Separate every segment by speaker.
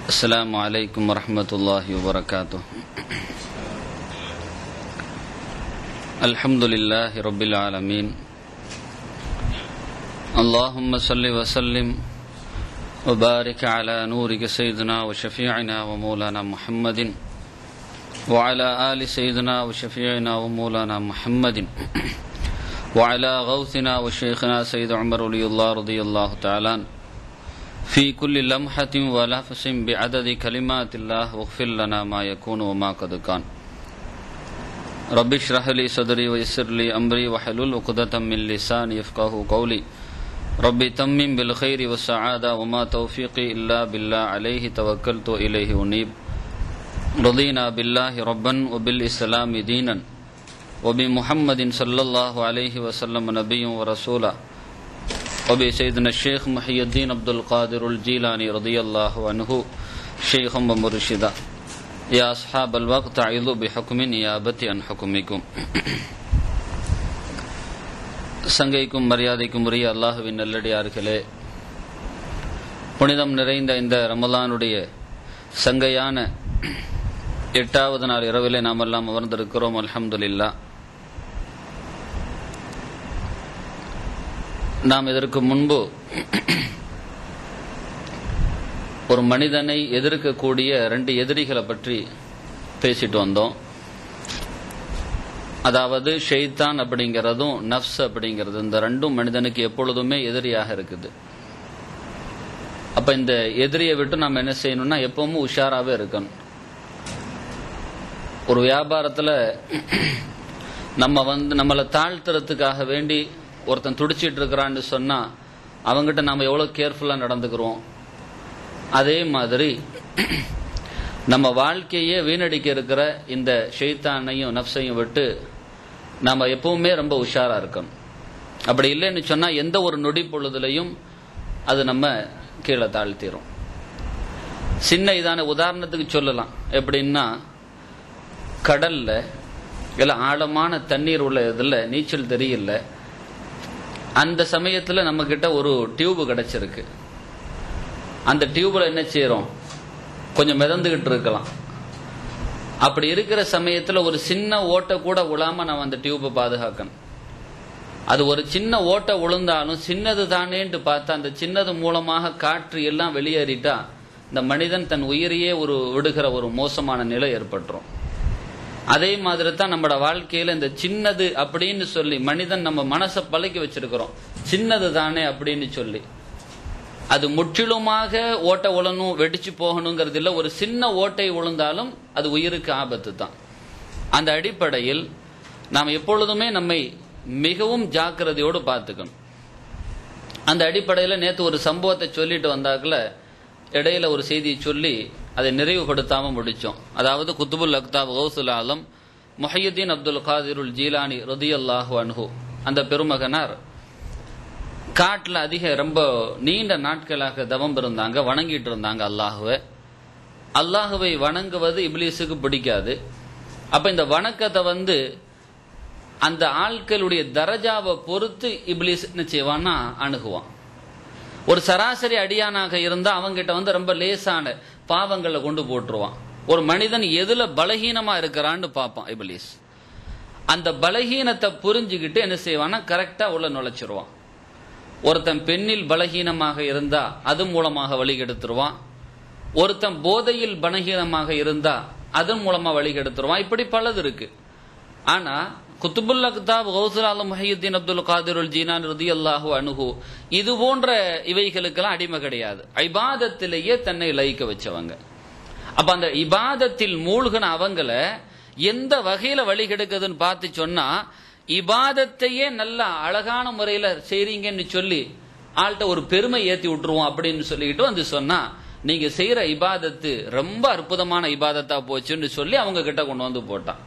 Speaker 1: السلام عليكم ورحمة الله وبركاته الحمد لله رب العالمين اللهم صل وسلم وبارك على نورك سيدنا وشفيعنا ومولانا محمد وعلى آل سيدنا وشفيعنا ومولانا محمد وعلى غوثنا وشيخنا سيد عمر ولي الله رضي الله تعالى عنه في كل لمحة ولفظ بعدد كلمات الله واغفر لنا ما يكون وما قد كان رب اشرح لي صدري ويسر لي أمري وحلل عقدة من لساني يفقه قولي ربي تمم بالخير والسعادة وما توفيقي إلا بالله عليه توكلت إليه أنيب رضينا بالله ربا وبالإسلام دينا وبمحمد صلى الله عليه وسلم نبيا ورسولا وبسيدنا الشيخ محي الدين عبد القادر الجيلاني رضي الله عنه شيخا ومرشدا يا أصحاب الوقت عظوا بحكم نيابة عن حكمكم சங்கைக்கும் மரியாதைக்கும் உரிய அல்லாஹுவின் நல்லடியார்களே புனிதம் நிறைந்த இந்த ரமலானுடைய சங்கையான எட்டாவது நாள் இரவிலே நாம் எல்லாம் அமர்ந்திருக்கிறோம் அல்ஹம்துலில்லா நாம் இதற்கு முன்பு ஒரு மனிதனை எதிர்க்கக்கூடிய ரெண்டு எதிரிகளை பற்றி பேசிட்டு வந்தோம் அதாவது ஷெய்தான் அப்படிங்கிறதும் நஃப்ஸ் அப்படிங்கிறது இந்த ரெண்டும் மனிதனுக்கு எப்பொழுதுமே எதிரியாக இருக்குது அப்ப இந்த எதிரியை விட்டு நம்ம என்ன செய்யணும்னா எப்பவும் உஷாராகவே இருக்கணும் ஒரு வியாபாரத்தில் நம்ம வந்து நம்மளை தாழ்த்துறதுக்காக வேண்டி ஒருத்தன் துடிச்சிட்டு இருக்கிறான்னு சொன்னா அவங்ககிட்ட நம்ம எவ்வளவு கேர்ஃபுல்லா நடந்துக்கிறோம் அதே மாதிரி நம்ம வாழ்க்கையே வீணடிக்க இருக்கிற இந்த ஷெய்தானையும் நப்சையும் விட்டு நம்ம எப்பவுமே ரொம்ப உஷாரா இருக்கணும் அப்படி இல்லைன்னு சொன்னா எந்த ஒரு நொடி பொழுதுலையும் அது நம்ம கீழே தாழ்த்திரும் சின்ன இதான உதாரணத்துக்கு சொல்லலாம் எப்படின்னா கடல்ல இல்ல ஆழமான தண்ணீர் உள்ள இதுல நீச்சல் தெரியல அந்த சமயத்துல நம்ம கிட்ட ஒரு டியூப் கிடைச்சிருக்கு அந்த டியூப்ல என்ன செய்யறோம் கொஞ்சம் மிதந்துகிட்டு இருக்கலாம் அப்படி இருக்கிற சமயத்துல ஒரு சின்ன ஓட்டை கூட விழாம நம்ம அந்த டியூப்பை பாதுகாக்கணும் அது ஒரு சின்ன ஓட்டை விழுந்தாலும் சின்னது தானேன்ட்டு பார்த்தா அந்த சின்னது மூலமாக காற்று எல்லாம் வெளியேறிட்டா இந்த மனிதன் தன் உயிரையே ஒரு விடுகிற ஒரு மோசமான நிலை ஏற்பட்டுரும் அதே மாதிரி தான் நம்மளோட வாழ்க்கையில இந்த சின்னது அப்படின்னு சொல்லி மனிதன் நம்ம மனசை பழக்கி வச்சிருக்கிறோம் சின்னது தானே அப்படின்னு சொல்லி அது முற்றிலுமாக ஓட்டை உழணும் வெடிச்சு போகணுங்கிறது இல்ல ஒரு சின்ன ஓட்டை விழுந்தாலும் அது உயிருக்கு ஆபத்து தான் அந்த அடிப்படையில் நாம் எப்பொழுதுமே நம்மை மிகவும் ஜாக்கிரதையோடு பார்த்துக்கணும் அந்த அடிப்படையில் நேற்று ஒரு சம்பவத்தை சொல்லிட்டு வந்தாக்கல இடையில ஒரு செய்தியை சொல்லி அதை நிறைவுபடுத்தாம முடிச்சோம் அதாவது குத்துபுல் அக்தாப் கௌசுல் ஆலம் முஹையுத்தீன் அப்துல் காதிருல் ஜீலானி ரதியல்லாஹு அன்ஹு அந்த பெருமகனார் காட்டில் அதிக ரொம்ப நீண்ட நாட்களாக தவம் இருந்தாங்க வணங்கிட்டு இருந்தாங்க அல்லாஹுவை அல்லாஹுவை வணங்குவது இப்லீஸுக்கு பிடிக்காது அப்ப இந்த வணக்கத்தை வந்து அந்த ஆட்களுடைய தரஜாவை பொறுத்து இப்லீஸ் என்ன செய்வான்னா அணுகுவான் ஒரு சராசரி அடியானாக இருந்தா அவங்கிட்ட வந்து ரொம்ப லேசான பாவங்களை கொண்டு போட்டுருவான் ஒரு மனிதன் எதுல பலகீனமா இருக்கிறான்னு பார்ப்பான் இபிலிஸ் அந்த பலகீனத்தை புரிஞ்சுக்கிட்டு என்ன செய்வான்னா கரெக்டா உள்ள நுழைச்சிருவான் ஒருத்தன் பெண்ணில் பலகீனமாக இருந்தா அது மூலமாக வழிகெடுத்துருவான் ஒருத்தன் போதையில் பலகீனமாக இருந்தா அதன் மூலமா வழிகெடுத்துருவான் இப்படி பலது இருக்கு ஆனா குத்துபுல் அக்தாப் கௌசுல் ஆலம் முஹியுத்தீன் அப்துல் காதிருல் ஜீனான் ரதி அல்லாஹு அணுகு இது போன்ற இவைகளுக்கெல்லாம் அடிமை கிடையாது ஐபாதத்திலேயே தன்னை லயிக்க வச்சவங்க அப்ப அந்த இபாதத்தில் மூழ்கின அவங்கள எந்த வகையில வழி கெடுக்குதுன்னு பார்த்து சொன்னா இபாதத்தையே நல்ல அழகான முறையில செய்றீங்கன்னு சொல்லி ஆள்கிட்ட ஒரு பெருமை ஏத்தி விட்டுருவோம் அப்படின்னு சொல்லிக்கிட்டு வந்து சொன்னா நீங்க செய்யற இபாதத்து ரொம்ப அற்புதமான இபாதத்தா போச்சுன்னு சொல்லி அவங்க கிட்ட கொண்டு வந்து போட்டான்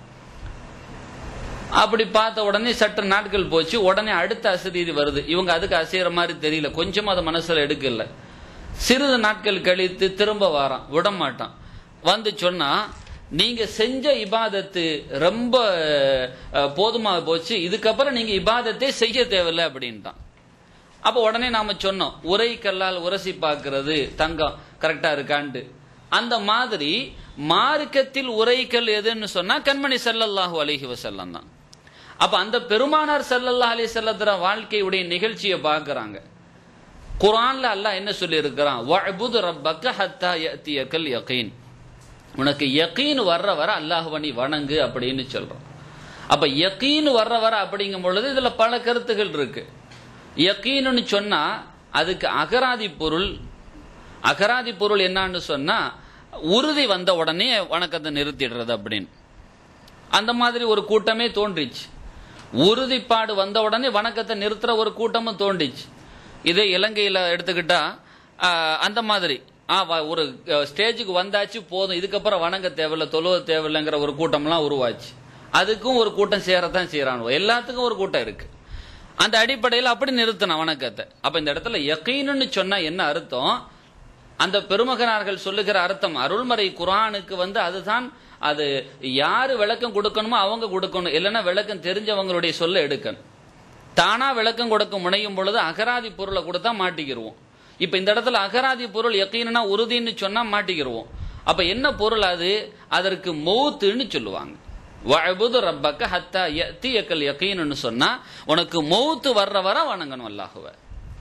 Speaker 1: அப்படி பார்த்த உடனே சற்று நாட்கள் போச்சு உடனே அடுத்த அசரீதி வருது இவங்க அதுக்கு அசைகிற மாதிரி தெரியல கொஞ்சம் அதை மனசுல எடுக்கல சிறிது நாட்கள் கழித்து திரும்ப வாரான் விட மாட்டான் வந்து சொன்னா நீங்க செஞ்ச இபாதத்து ரொம்ப போதுமா போச்சு இதுக்கப்புறம் நீங்க இபாதத்தை செய்ய தேவையில்லை அப்படின்ட்டான் அப்ப உடனே நாம சொன்னோம் உரை கல்லால் உரசி பார்க்கிறது தங்கம் கரெக்டா இருக்கான்ட்டு அந்த மாதிரி மார்க்கத்தில் உரைக்கல் எதுன்னு சொன்னா கண்மணி ஸல்லல்லாஹு அலைஹி வஸல்லம் தான் அப்ப அந்த பெருமானார் ஸல்லல்லாஹு அலைஹி வஸல்லத்தர வாழ்க்கையுடைய நிகழ்ச்சியை பார்க்கறாங்க குர்ஆன்ல அல்லாஹ் என்ன சொல்லி இருக்கிறான் வஅபுது ரப்பக்க ஹத்தா யஅதியக்கல் யகீன் உனக்கு யகீன் வர்ற வர அல்லாஹ்வை நீ வணங்கு அப்படின்னு சொல்றான் அப்ப யகீன் வர்ற வர அப்படிங்கும் பொழுது இதுல பல கருத்துகள் இருக்கு யகீன்னு சொன்னா அதுக்கு அகராதி பொருள் அகராதி பொருள் என்னன்னு சொன்னா உறுதி வந்த உடனே வணக்கத்தை நிறுத்திடுறது அப்படின்னு அந்த மாதிரி ஒரு கூட்டமே தோன்றிச்சு உறுதிப்பாடு வந்த உடனே வணக்கத்தை நிறுத்துற ஒரு கூட்டமும் தோன்றிச்சு இதே இலங்கையில எடுத்துக்கிட்டா ஆஹ், அந்த மாதிரி ஆ, வ- ஒரு அஹ், ஸ்டேஜுக்கு வந்தாச்சு போதும் இதுக்கப்புறம் வணங்க தேவையில்ல தொழுவ தேவையில்லைங்கிற ஒரு கூட்டம்லாம் உருவாச்சு அதுக்கும் ஒரு கூட்டம் சேரத்தான் செய்யறானுவோ எல்லாத்துக்கும் ஒரு கூட்டம் இருக்கு அந்த அடிப்படையில் அப்படி நிறுத்தணும் வணக்கத்தை அப்ப இந்த இடத்துல யக்கீனுன்னு சொன்னா என்ன அர்த்தம் அந்த பெருமகனார்கள் சொல்லுகிற அர்த்தம் அருள்மறை குரானுக்கு வந்து அதுதான் அது யாரு விளக்கம் கொடுக்கணுமோ அவங்க கொடுக்கணும் இல்லைன்னா விளக்கம் தெரிஞ்சவங்களுடைய சொல்ல எடுக்கணும் தானா விளக்கம் கொடுக்க முனையும் பொழுது அகராதி பொருளை கொடுத்தா மாட்டிக்கிருவோம் இப்ப இந்த இடத்துல அகராதி பொருள் யக்கீனா உறுதின்னு சொன்னா மாட்டிக்கிருவோம் அப்ப என்ன பொருள் அது அதற்கு மௌத்துன்னு சொல்லுவாங்க வஅபுது ரப்பக்க ஹத்தா யத்தியக்கல் யக்கீன்னு சொன்னா உனக்கு மௌத்து வர்ற வர வணங்கணும் அல்லாஹுவை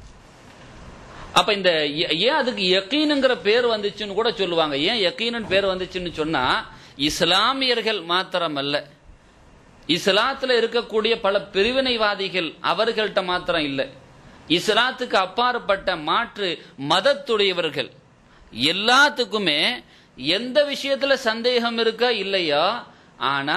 Speaker 1: அப்ப இந்த ஏ- ஏன் அதுக்கு யக்கீனுங்கிற பேர் வந்துச்சுன்னு கூட சொல்லுவாங்க ஏன் யக்கீனு பேர் வந்துச்சுன்னு சொன்னா இஸ்லாமியர்கள் மாத்திரமல்ல இஸ்லாத்துல இருக்கக்கூடிய பல பிரிவினைவாதிகள் அவர்கள்ட்ட மாத்திரம் இல்லை இஸ்லாத்துக்கு அப்பாற்பட்ட மாற்று மதத்துடையவர்கள் எல்லாத்துக்குமே எந்த விஷயத்துல சந்தேகம் இருக்கா இல்லையா ஆனா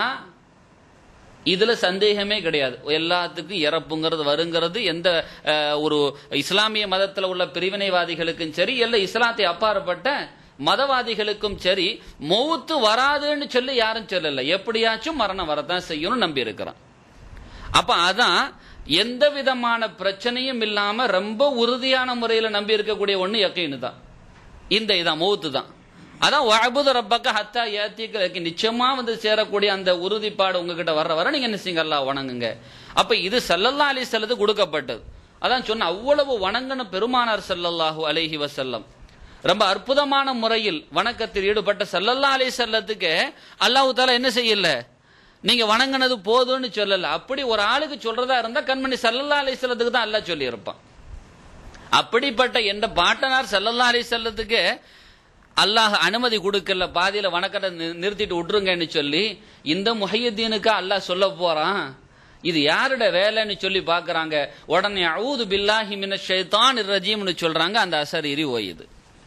Speaker 1: இதுல சந்தேகமே கிடையாது எல்லாத்துக்கும் இறப்புங்கிறது வருங்கிறது எந்த அஹ், ஒரு இஸ்லாமிய மதத்துல உள்ள பிரிவினைவாதிகளுக்கும் சரி இல்ல இஸ்லாத்தை அப்பாற்பட்ட மதவாதிகளுக்கும் சரி மௌத்து வராதுன்னு சொல்லி யாரும் சொல்லல எப்படியாச்சும் மரணம் வரத்தான் செய்யணும் நம்பி இருக்கிறான் அப்ப அதான் எந்த விதமான பிரச்சனையும் இல்லாம ரொம்ப உறுதியான முறையில நம்பி இருக்கக்கூடிய ஒண்ணு யக்கீனு தான் இந்த இதான் மௌத்து தான் அதான் வஅபுது ரப்பக்க ஹத்தா யாத்திக்கு நிச்சயமா வந்து சேரக்கூடிய அந்த உறுதிப்பாடு உங்ககிட்ட வர்ற வர நீங்க என்ன செய்யுங்க அல்லாஹ் வணங்குங்க அப்ப இது ஸல்லல்லாஹு அலைஹி வஸல்லத்துக்கு கொடுக்கப்பட்டது அதான் சொன்ன அவ்வளவு வணங்கன பெருமானார் ஸல்லல்லாஹு அலைஹி வஸல்லம் ரொம்ப அற்புதமான முறையில் வணக்கத்தில் ஈடுபட்ட ஸல்லல்லாஹு அலைஹி வஸல்லத்துக்கு அல்லாஹ் தாலா என்ன செய்யல நீங்க வணங்கினது போதும்னு சொல்லல அப்படி ஒரு ஆளுக்கு சொல்றதா இருந்தா கண்மணி ஸல்லல்லாஹு அலைஹி வஸல்லத்துக்கு தான் அல்லாஹ் சொல்லி இருப்பான் அப்படிப்பட்ட எந்த பாட்டனார் ஸல்லல்லாஹு அலைஹி வஸல்லத்துக்கு அல்லாஹ் அனுமதி கொடுக்கல பாதியில வணக்கத்தை நி- நிறுத்திட்டு விட்டுருங்கன்னு சொல்லி இந்த முஹையத்தீனுக்கு அல்லாஹ் சொல்ல போறான் இது யாரோட வேலைன்னு சொல்லி பார்க்கறாங்க உடனே அவுது பில்லாஹி மின ஷைத்தான் ரஜீம்னு சொல்றாங்க அந்த அசரீரி ஓயுது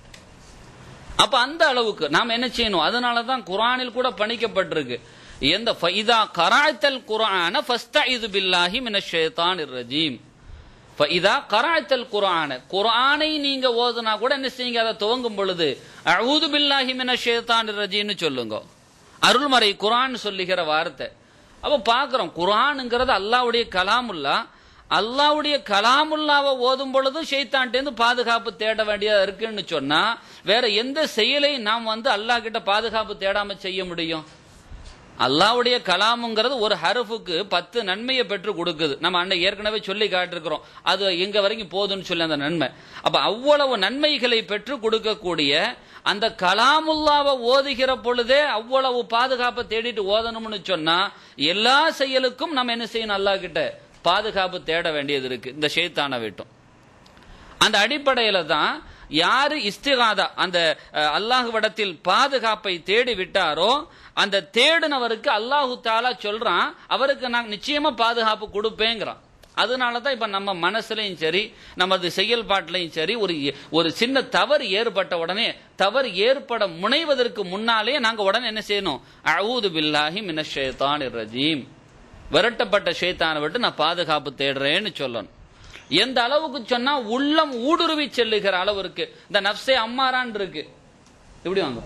Speaker 1: அப்ப அந்த அளவுக்கு நாம் என்ன செய்யணும் அதனால தான் குரானில் கூட பணிக்கப்பட்டிருக்கு எந்த ஃபைதா கராய்த்தல் குரான ஃபஸ்தஇது பில்லாஹி மினஷ் ஷைத்தானிர் ரஜீம் ஃபைதா கராய்த்தல் குரான குரானை நீங்க ஓதுனா கூட என்ன செய்யுங்க அதை துவங்கும் பொழுது அஊது பில்லாஹி மினஷ் ஷைத்தானிர் ரஜீம்னு சொல்லுங்க அருள்மறை குரான் சொல்லுகிற வார்த்தை அப்ப பாக்குறோம் குரானுங்கிறது அல்லாஹ்வுடைய கலாமுல்லா அல்லாஹ்வுடைய கலாமுல்லாவை ஓதும் பொழுது ஷைத்தான்டேந்து பாதுகாப்பு தேட வேண்டியதா இருக்குன்னு சொன்னா வேற எந்த செயலை நாம் வந்து அல்லாஹ் கிட்ட பாதுகாப்பு தேடாம செய்ய முடியும் அல்லாஹ்வுடைய கலாமுங்கிறது ஒரு ஹருஃபுக்கு பத்து நன்மையை பெற்று கொடுக்குது நம்ம அன்னை ஏற்கனவே சொல்லி காட்டிருக்கிறோம் அது எங்க வரைக்கும் போதும்னு சொல்லி அந்த நன்மை அப்ப அவ்வளவு நன்மைகளை பெற்று கொடுக்கக்கூடிய அந்த கலாமுல்லாவை ஓதுகிற பொழுதே அவ்வளவு பாதுகாப்பை தேடிட்டு ஓதணும்னு சொன்னா எல்லா செயலுக்கும் நம்ம என்ன செய்யணும் அல்லாஹ் கிட்ட பாதுகாப்பு தேட வேண்டியது இருக்கு இந்த ஷைத்தானை விட்டும் அந்த அடிப்படையில தான் யாரு இஸ்திகாதா அந்த அஹ், அல்லாஹ்விடத்தில் பாதுகாப்பை தேடி விட்டாரோ அந்த தேடினவருக்கு அல்லாஹு தாலா சொல்றான் அவருக்கு நான் நிச்சயமா பாதுகாப்பு கொடுப்பேங்கிறான் அதனால தான் இப்ப நம்ம மனசுலயும் சரி நமது செயல்பாட்டிலையும் சரி ஒரு ஒரு சின்ன தவறு ஏற்பட்ட உடனே தவறு ஏற்பட முனைவதற்கு முன்னாலே நாங்க உடனே என்ன செய்யணும் அவுது பில்லாஹி மினஷ் ஷைத்தானிர் ரஜீம் விரட்டப்பட்ட ஷைத்தானை விட்டு நான் பாதுகாப்பு தேடுறேன்னு சொல்லணும் எந்த அளவுக்கு சொன்னா உள்ளம் ஊடுருவி செல்லுகிற அளவிற்கு இந்த நப்சே அம்மாரான் இருக்கு இப்படி வாங்க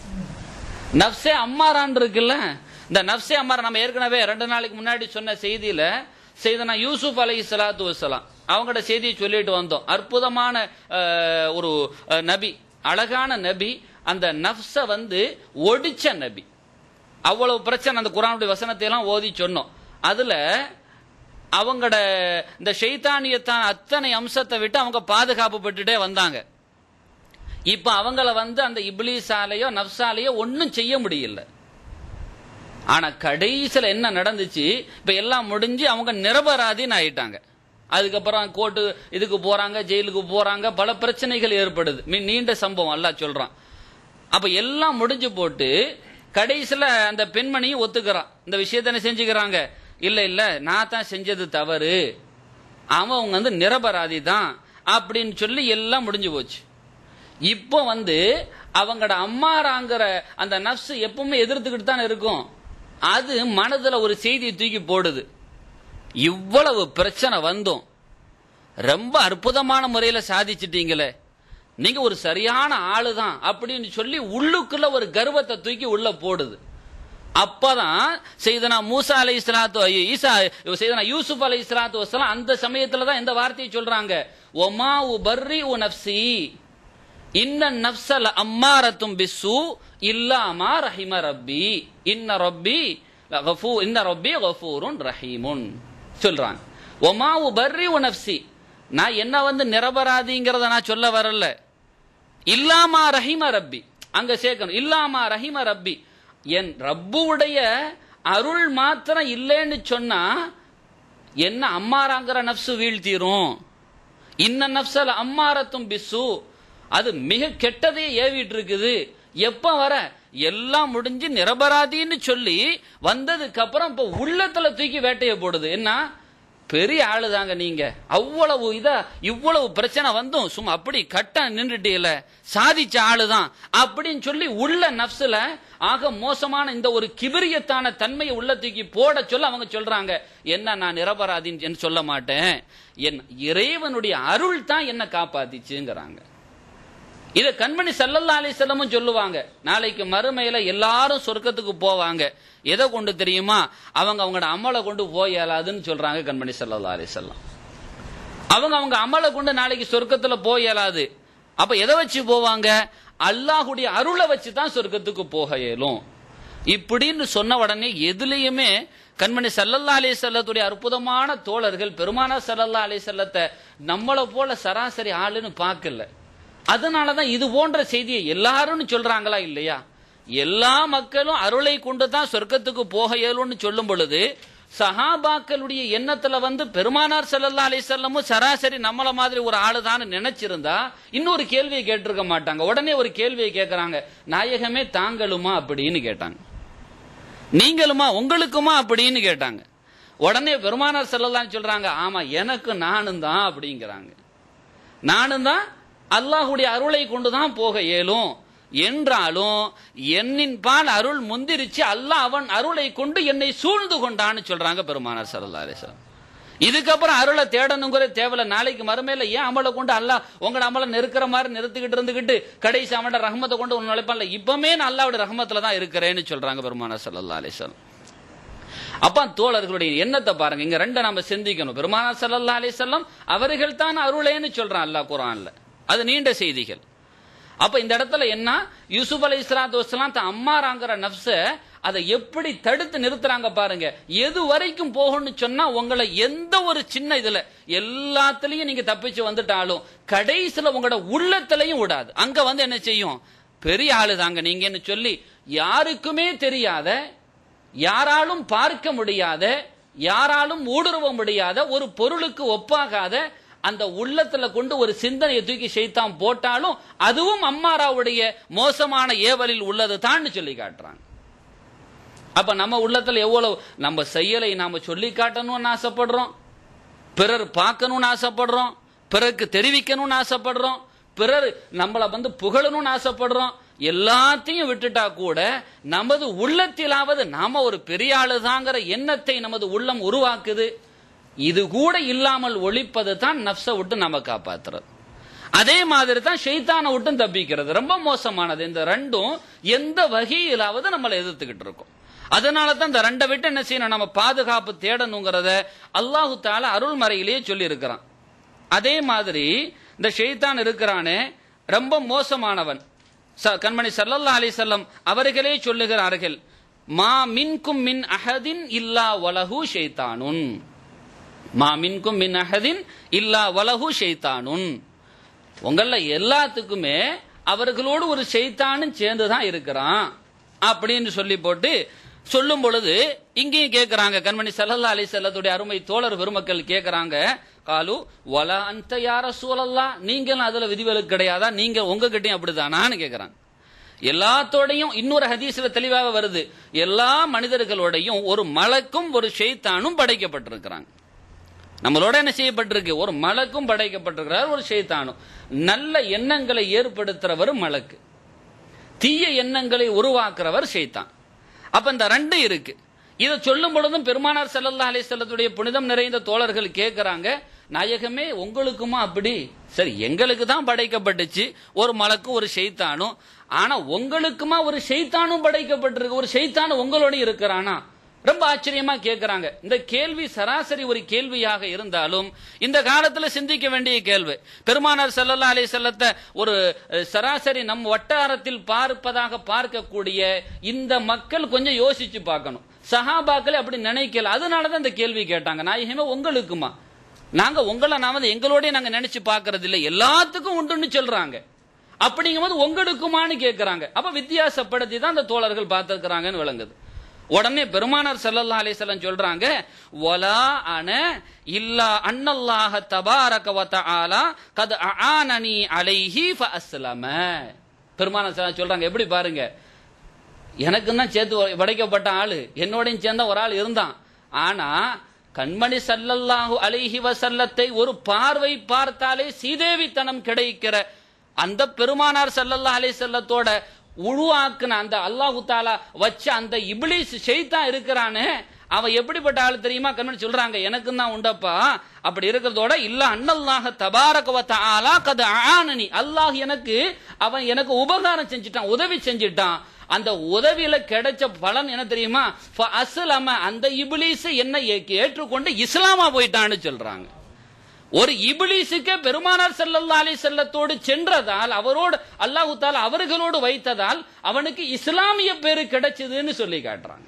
Speaker 1: நப்சே அம்மாரான் இருக்குல்ல இந்த நப்சே அம்மாரா நம்ம ஏற்கனவே ரெண்டு நாளைக்கு முன்னாடி சொன்ன செய்தியில செய்தனா யூசுப் அலை சலாத்து வசலாம் அவங்களோட செய்தியை சொல்லிட்டு வந்தோம் அற்புதமான அஹ், ஒரு அஹ், நபி அழகான நபி அந்த நப்ச வந்து ஒடிச்ச நபி அவ்வளவு பிரச்சனை அந்த குரானுடைய வசனத்தை எல்லாம் ஓதி சொன்னோம் அதுல அவங்களோட இந்த ஷைத்தானியத்தான் அத்தனை அம்சத்தை விட்டு அவங்க பாதுகாப்பு பெற்றுட்டே வந்தாங்க இப்ப அவங்கள வந்து அந்த இப்லீஸாலேயோ நப்சாலேயோ ஒன்னும் செய்ய முடியல ஆனா கடைசியில என்ன நடந்துச்சு இப்ப எல்லாம் முடிஞ்சு அவங்க நிரபராதின்னு ஆயிட்டாங்க அதுக்கப்புறம் கோர்ட்டு இதுக்கு போறாங்க ஜெயிலுக்கு போறாங்க பல பிரச்சனைகள் ஏற்படுது மீன் நீண்ட சம்பவம் எல்லாம் சொல்றான் அப்ப எல்லாம் முடிஞ்சு போட்டு கடைசியில அந்த பெண்மணியும் ஒத்துக்கிறான் இந்த விஷயத்த என்ன செஞ்சுக்கிறாங்க இல்ல இல்ல நான் தான் செஞ்சது தவறு அவன் அவங்க வந்து நிரபராதி தான் அப்படின்னு சொல்லி எல்லாம் முடிஞ்சு போச்சு இப்போ வந்து அவங்களோட அம்மாராங்கிற அந்த நப்சு எப்பவுமே எதிர்த்துக்கிட்டு தான் இருக்கும் அது மனதுல ஒரு செய்தியை தூக்கி போடுது இவ்வளவு பிரச்சனை வந்தும் ரொம்ப அற்புதமான முறையில சாதிச்சிட்டீங்களே நீங்க ஒரு சரியான ஆளு தான் அப்படின்னு சொல்லி உள்ளுக்குள்ள ஒரு கர்வத்தை தூக்கி உள்ள போடுது அப்பதான் செய்தனா மூசா அலை இஸ்லாத்து ஈசா செய்தனா யூசுப் அலை இஸ்லாத்து வசலாம் அந்த சமயத்துல தான் இந்த வார்த்தையை சொல்றாங்க ஒமா உ பர்ரி உ நப்சி இன்ன நப்சல அம்மாரத்தும் பிஸ்ஸு இல்லாமா ரஹிம ரப்பி இன்ன ரப்பி கஃபூ இன்ன ரப்பி கஃபூருன் ரஹீமுன் சொல்றாங்க ஒமா உ பர்ரி உ நப்சி நான் என்ன வந்து நிரபராதிங்கிறத நான் சொல்ல வரல இல்லாமா ரஹிம ரப்பி அங்க சேர்க்கணும் இல்லாமா ரஹிம ரப்பி என் ரப்புடைய அருள் மாத்திரம் இல்லைன்னு சொன்னா என்ன அம்மாராங்கிற நப்சு வீழ்த்திரும் இன்ன நப்சல் அம்மாரத்தும் பிசு அது மிக கெட்டதையே ஏவிட்டு இருக்குது எப்ப வர எல்லாம் முடிஞ்சு நிரபராதின்னு சொல்லி வந்ததுக்கு அப்புறம் இப்ப உள்ளத்துல தூக்கி வேட்டைய போடுது என்ன பெரிய ஆளு தாங்க நீங்க அவ்வளவு இதா இவ்வளவு பிரச்சனை வந்தும் சும்மா அப்படி கட்ட நின்றுட்டீல சாதிச்ச ஆளுதான் அப்படின்னு சொல்லி உள்ள நப்சுல ஆக மோசமான இந்த ஒரு கிபிரியத்தான தன்மையை உள்ள தூக்கி போட சொல்ல அவங்க சொல்றாங்க என்ன நான் நிரபராதின்னு சொல்ல மாட்டேன் என் இறைவனுடைய அருள் தான் என்ன காப்பாத்திச்சுங்கிறாங்க இத கண்மணி சல்லல்லா அலிசல்லமும் சொல்லுவாங்க நாளைக்கு மறுமையில எல்லாரும் சொர்க்கத்துக்கு போவாங்க எதை கொண்டு தெரியுமா அவங்க அவங்களோட அமலை கொண்டு போய் இயலாதுன்னு சொல்றாங்க கண்மணி சல்லல்லா அலிசல்லாம் அவங்க அவங்க அமலை கொண்டு நாளைக்கு சொர்க்கத்துல போய் இயலாது அப்ப எதை வச்சு போவாங்க அல்லாஹுடைய அருளை வச்சு தான் சொர்க்கத்துக்கு போக இயலும் இப்படின்னு சொன்ன உடனே எதுலயுமே கண்மணி சல்லல்லா அலி செல்லத்துடைய அற்புதமான தோழர்கள் பெருமானா சல்லல்லா அலி செல்லத்தை நம்மளை போல சராசரி ஆளுன்னு பார்க்கல அதனாலதான் இது போன்ற செய்தியை எல்லாரும் சொல்றாங்களா இல்லையா எல்லா மக்களும் அருளை கொண்டு தான் சொர்க்கத்துக்கு போக இயலும்னு சொல்லும் பொழுது சஹாபாக்களுடைய எண்ணத்துல வந்து பெருமானார் சல்லல்லா அலி செல்லமும் சராசரி நம்மள மாதிரி ஒரு ஆளு தான் நினைச்சிருந்தா இன்னொரு கேள்வியை கேட்டிருக்க மாட்டாங்க உடனே ஒரு கேள்வியை கேட்கறாங்க நாயகமே தாங்களுமா அப்படின்னு கேட்டாங்க நீங்களுமா உங்களுக்குமா அப்படின்னு கேட்டாங்க உடனே பெருமானார் செல்லலான்னு சொல்றாங்க ஆமா எனக்கு நானும் தான் அப்படிங்கிறாங்க நானும் தான் அல்லாஹுடைய அருளை கொண்டுதான் போக இயலும் என்றாலும் என்னின் பால் அருள் முந்திரிச்சு அல்லாஹ் அவன் அருளை கொண்டு என்னை சூழ்ந்து கொண்டான்னு சொல்றாங்க பெருமானார் சல்லா அலிஸ்லாம் இதுக்கப்புறம் அருளை தேடணுங்கிற தேவையில்ல நாளைக்கு மறுமையில ஏன் அமலை கொண்டு அல்லாஹ் உங்களோட அமலை நெருக்கிற மாதிரி நிறுத்திக்கிட்டு இருந்துகிட்டு கடைசி அவனோட ரஹமத்தை கொண்டு உன் நுழைப்பான்ல இப்பமே நான் அல்லாவுடைய ரஹமத்துல தான் இருக்கிறேன்னு சொல்றாங்க பெருமானார் சல்லா அலிஸ்லாம் அப்ப தோழர்களுடைய எண்ணத்தை பாருங்க இங்க ரெண்ட நம்ம சிந்திக்கணும் பெருமானார் சல்லா அலிசல்லாம் அவர்கள் தான் அருளேன்னு சொல்றான் அல்லாஹ் குரான்ல அது நீண்ட செய்திகள் அப்ப இந்த இடத்துல என்ன யூசுப் அலி இஸ்லாத்து வசலாம் தான் அம்மாராங்கிற நப்ச அதை எப்படி தடுத்து நிறுத்துறாங்க பாருங்க எது வரைக்கும் போகணும்னு சொன்னா உங்களை எந்த ஒரு சின்ன இதுல எல்லாத்துலயும் நீங்க தப்பிச்சு வந்துட்டாலும் கடைசியில உங்களோட உள்ளத்திலையும் விடாது அங்க வந்து என்ன செய்யும் பெரிய ஆளு தாங்க நீங்கன்னு சொல்லி யாருக்குமே தெரியாத யாராலும் பார்க்க முடியாத யாராலும் ஊடுருவ முடியாத ஒரு பொருளுக்கு ஒப்பாகாத அந்த உள்ளத்துல கொண்டு ஒரு சிந்தனையை தூக்கி செய்தான் போட்டாலும் அதுவும் அம்மாராவுடைய மோசமான ஏவலில் உள்ளது தான் சொல்லி காட்டுறாங்க அப்ப நம்ம உள்ளத்துல எவ்வளவு நம்ம செயலை நாம சொல்லி காட்டணும்னு ஆசைப்படுறோம் பிறர் பார்க்கணும்னு ஆசைப்படுறோம் பிறருக்கு தெரிவிக்கணும்னு ஆசைப்படுறோம் பிறர் நம்மளை வந்து புகழணும்னு ஆசைப்படுறோம் எல்லாத்தையும் விட்டுட்டா கூட நமது உள்ளத்திலாவது நாம ஒரு பெரிய ஆளுதாங்கிற எண்ணத்தை நமது உள்ளம் உருவாக்குது இது கூட இல்லாமல் ஒழிப்பது தான் நப்ச விட்டு நம்ம காப்பாத்துறது அதே மாதிரி தான் ஷெய்தானை விட்டும் தப்பிக்கிறது ரொம்ப மோசமானது இந்த ரெண்டும் எந்த வகையிலாவது நம்மளை எதிர்த்துக்கிட்டு இருக்கோம் அதனால தான் இந்த ரெண்டை விட்டு என்ன செய்யணும் நம்ம பாதுகாப்பு தேடணுங்கிறத அல்லாஹு தால அருள்மறையிலேயே சொல்லி இருக்கிறான் அதே மாதிரி இந்த ஷெய்தான் இருக்கிறானே ரொம்ப மோசமானவன் கண்மணி சல்லல்லா அலி செல்லம் அவர்களே சொல்லுகிறார்கள் மா மின்கும் மின் அஹதின் இல்லா வலஹு ஷெய்தானுன் மா மின்கும் மின் அஹதின் இல்லா வலஹு ஷெய்தானுன் உங்கள எல்லாத்துக்குமே அவர்களோடு ஒரு ஷைத்தானும் சேர்ந்து தான் இருக்கிறான் அப்படின்னு சொல்லி போட்டு சொல்லும் பொழுது இங்கேயும் கேட்கிறாங்க கண்மணி சல்லல்லா அலி செல்லத்துடைய அருமை தோழர் பெருமக்கள் கேட்கிறாங்க காலு வல அந்த யார சூழல்லா நீங்களும் அதுல விதிவிலக்கு கிடையாதா நீங்க உங்ககிட்டயும் அப்படிதானான்னு கேட்கிறாங்க எல்லாத்தோடையும் இன்னொரு ஹதீஸ்ல தெளிவாக வருது எல்லா மனிதர்களோடையும் ஒரு மலக்கும் ஒரு ஷெய்தானும் படைக்கப்பட்டிருக்கிறாங்க நம்மளோட என்ன செய்யப்பட்டிருக்கு ஒரு மலக்கும் படைக்கப்பட்டிருக்கிறார் ஒரு ஷெய்தானும் நல்ல எண்ணங்களை ஏற்படுத்துறவர் மலக்கு தீய எண்ணங்களை உருவாக்குறவர் ஷெய்தான் அப்ப இந்த ரெண்டு இருக்கு இதை சொல்லும் பொழுதும் பெருமானார் ஸல்லல்லாஹு அலைஹி வஸல்லத்துடைய புனிதம் நிறைந்த தோழர்கள் கேட்கறாங்க நாயகமே உங்களுக்குமா அப்படி சரி எங்களுக்கு தான் படைக்கப்பட்டுச்சு ஒரு மலக்கு ஒரு ஷெய்தானும் ஆனா உங்களுக்குமா ஒரு ஷெய்தானும் படைக்கப்பட்டிருக்கு ஒரு ஷெய்தானும் உங்களோட இருக்கிறானா ரொம்ப ஆச்சரியமா கேட்கறாங்க இந்த கேள்வி சராசரி ஒரு கேள்வியாக இருந்தாலும் இந்த காலத்துல சிந்திக்க வேண்டிய கேள்வி பெருமானார் ஸல்லல்லாஹு அலைஹி வஸல்லத்தை ஒரு அஹ், சராசரி நம் வட்டாரத்தில் பார்ப்பதாக பார்க்கக்கூடிய இந்த மக்கள் கொஞ்சம் யோசிச்சு பார்க்கணும் சஹாபாக்கள் அப்படி நினைக்கல அதனாலதான் இந்த கேள்வி கேட்டாங்க நாயகமே உங்களுக்குமா நாங்க உங்களை நாம வந்து எங்களோடய நாங்க நினைச்சு பார்க்கறது இல்லை எல்லாத்துக்கும் உண்டுன்னு சொல்றாங்க அப்படிங்கும்போது உங்களுக்குமான்னு கேட்கறாங்க அப்ப வித்தியாசப்படுத்தி தான் அந்த தோழர்கள் பார்த்திருக்கிறாங்கன்னு விளங்குது உடனே பெருமானார் ஸல்லல்லாஹு அலைஹி வஸல்லம் சொல்றாங்க வலா அன இல்லா அன்னல்லாஹ தபாரக வ தஆலா கத் ஆனனி அலைஹி ஃபஅஸ்லம பெருமானார் ஸல்லல்லாஹு சொல்றாங்க எப்படி பாருங்க எனக்கு தான் சேர்த்து படைக்கப்பட்ட ஆளு என்னோடையும் சேர்ந்த ஒரு ஆள் இருந்தான் ஆனா கண்மணி சல்லல்லாஹு அலைஹி வசல்லத்தை ஒரு பார்வை பார்த்தாலே சீதேவித்தனம் கிடைக்கிற அந்த பெருமானார் சல்லல்லாஹு அலைஹி வஸல்லத்தோட உருவாக்குன அந்த அல்லாஹு தாலா வச்ச அந்த இப்லீஸ் ஷைத்தான் இருக்கிறானே அவன் எப்படிப்பட்ட ஆள் தெரியுமா கண்மணி சொல்றாங்க எனக்கு தான் உண்டப்பா அப்படி இருக்கிறதோட இல்ல அன்னல்லாஹ தபாரக வ தஆலா கத் ஆனனி அல்லாஹ் எனக்கு அவன் எனக்கு உபகாரம் செஞ்சிட்டான் உதவி செஞ்சிட்டான் அந்த உதவியில கிடைச்ச பலன் என்ன தெரியுமா அஸ்லம அந்த இபிலிஸ் என்ன ஏற்றுக்கொண்டு இஸ்லாமா போயிட்டான்னு சொல்றாங்க ஒரு இபிலிஸுக்கு பெருமானார் ஸல்லல்லாஹு அலைஹி செல்லத்தோடு சென்றதால் அவரோடு அல்லாஹு தாலா அவர்களோடு வைத்ததால் அவனுக்கு இஸ்லாமிய பேரு கிடைச்சதுன்னு சொல்லி காட்டுறாங்க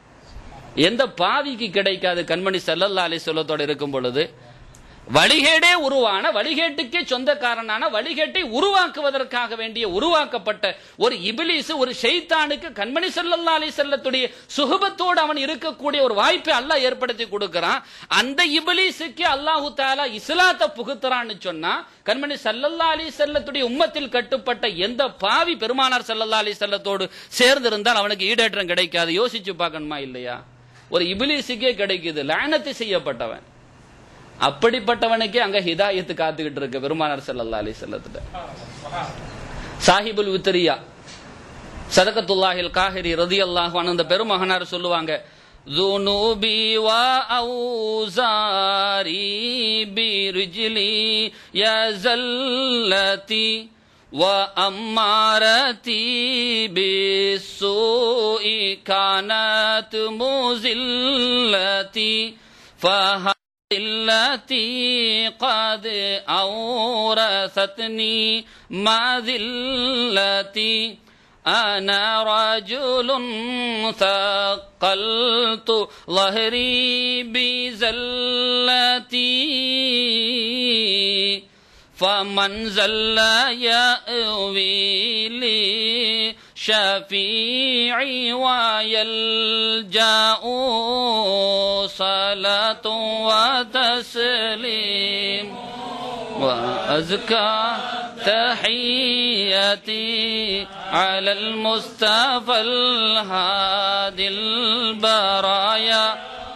Speaker 1: எந்த பாவிக்கு கிடைக்காது கண்மணி ஸல்லல்லாஹு அலைஹி சொல்லத்தோடு இருக்கும் பொழுது வழிகேடே உருவான வழிகேட்டுக்கே சொந்தக்காரனான வழிகேட்டை உருவாக்குவதற்காக வேண்டிய உருவாக்கப்பட்ட ஒரு இபிலிஸ் ஒரு ஷைத்தானுக்கு கண்மணி ஸல்லல்லாஹு அலைஹி செல்லத்துடைய சுகபத்தோடு அவன் இருக்கக்கூடிய ஒரு வாய்ப்பை அல்லாஹ் ஏற்படுத்தி கொடுக்கிறான் அந்த இபிலிஸுக்கு அல்லாஹு தாலா இஸ்லாத்தை புகுத்துறான்னு சொன்னா கண்மணி ஸல்லல்லாஹு அலைஹி செல்லத்துடைய உம்மத்தில் கட்டுப்பட்ட எந்த பாவி பெருமானார் ஸல்லல்லாஹு அலைஹி செல்லத்தோடு சேர்ந்திருந்தால் அவனுக்கு ஈடேற்றம் கிடைக்காது யோசிச்சு பார்க்கணுமா இல்லையா ஒரு இபிலிஸுக்கே கிடைக்குது லானத்து செய்யப்பட்டவன் அப்படிப்பட்டவனுக்கே அங்க ஹிதாயத்து காத்துக்கிட்டு இருக்கு பெருமானார் ஸல்லல்லாஹு அலைஹி வஸல்லத்துல சாஹிபுல் வித்ரியா சதகத்துல்லாஹில் காஹிரி ரதியல்லாஹு அன்ஹு அந்த பெருமகனார் சொல்லுவாங்க ذنوبي وأوزاري برجلي يا زلتي وأمارتي بالسوء كانت مزلتي فها التي قد أورثتني مذلتي أنا رجل ثقلت ظهري بزلتي فمن زل يأوي لي شفيعي ويلجأ صلاة وتسليم وأزكى تحياتي على المصطفى الهادي البرايا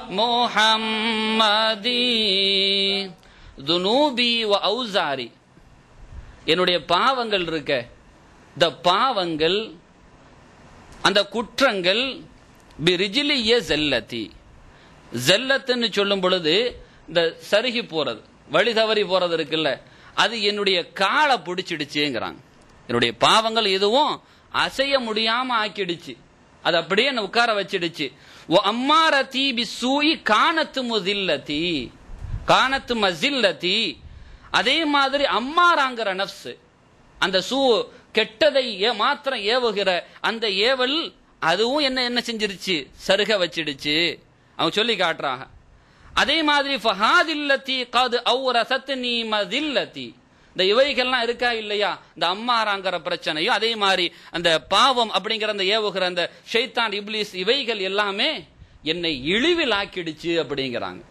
Speaker 1: محمدي துனூபி வ ஔசாரி என்னுடைய பாவங்கள் இருக்க இந்த பாவங்கள் அந்த குற்றங்கள் பிரிஜிலிய ஜெல்லத்தி ஜெல்லத்துன்னு சொல்லும் பொழுது இந்த சருகி போறது வழி தவறி போறது இருக்குல்ல அது என்னுடைய காலை பிடிச்சிடுச்சுங்கிறாங்க என்னுடைய பாவங்கள் எதுவும் அசைய முடியாம ஆக்கிடுச்சு அது அப்படியே என்னை உட்கார வச்சிடுச்சு ஓ அம்மாரதி பி சூயி காணத்து முதில்லதி காணத்து மசில்லதி அதே மாதிரி அம்மாராங்கிற நப்ஸ் அந்த சூ கெட்டதை ஏ மாத்திரம் ஏவுகிற அந்த ஏவல் அதுவும் என்ன என்ன செஞ்சிருச்சு சருக வச்சிடுச்சு அவங்க சொல்லி காட்டுறாங்க அதே மாதிரி ஃபஹாதில்லதி கது அவுரசத்னி மதில்லதி இந்த இவைகள்லாம் இருக்கா இல்லையா இந்த அம்மாராங்கிற பிரச்சனையும் அதே மாதிரி அந்த பாவம் அப்படிங்கிற அந்த ஏவுகிற அந்த ஷைத்தான் இப்லீஸ் இவைகள் எல்லாமே என்னை இழிவில் ஆக்கிடுச்சு அப்படிங்கிறாங்க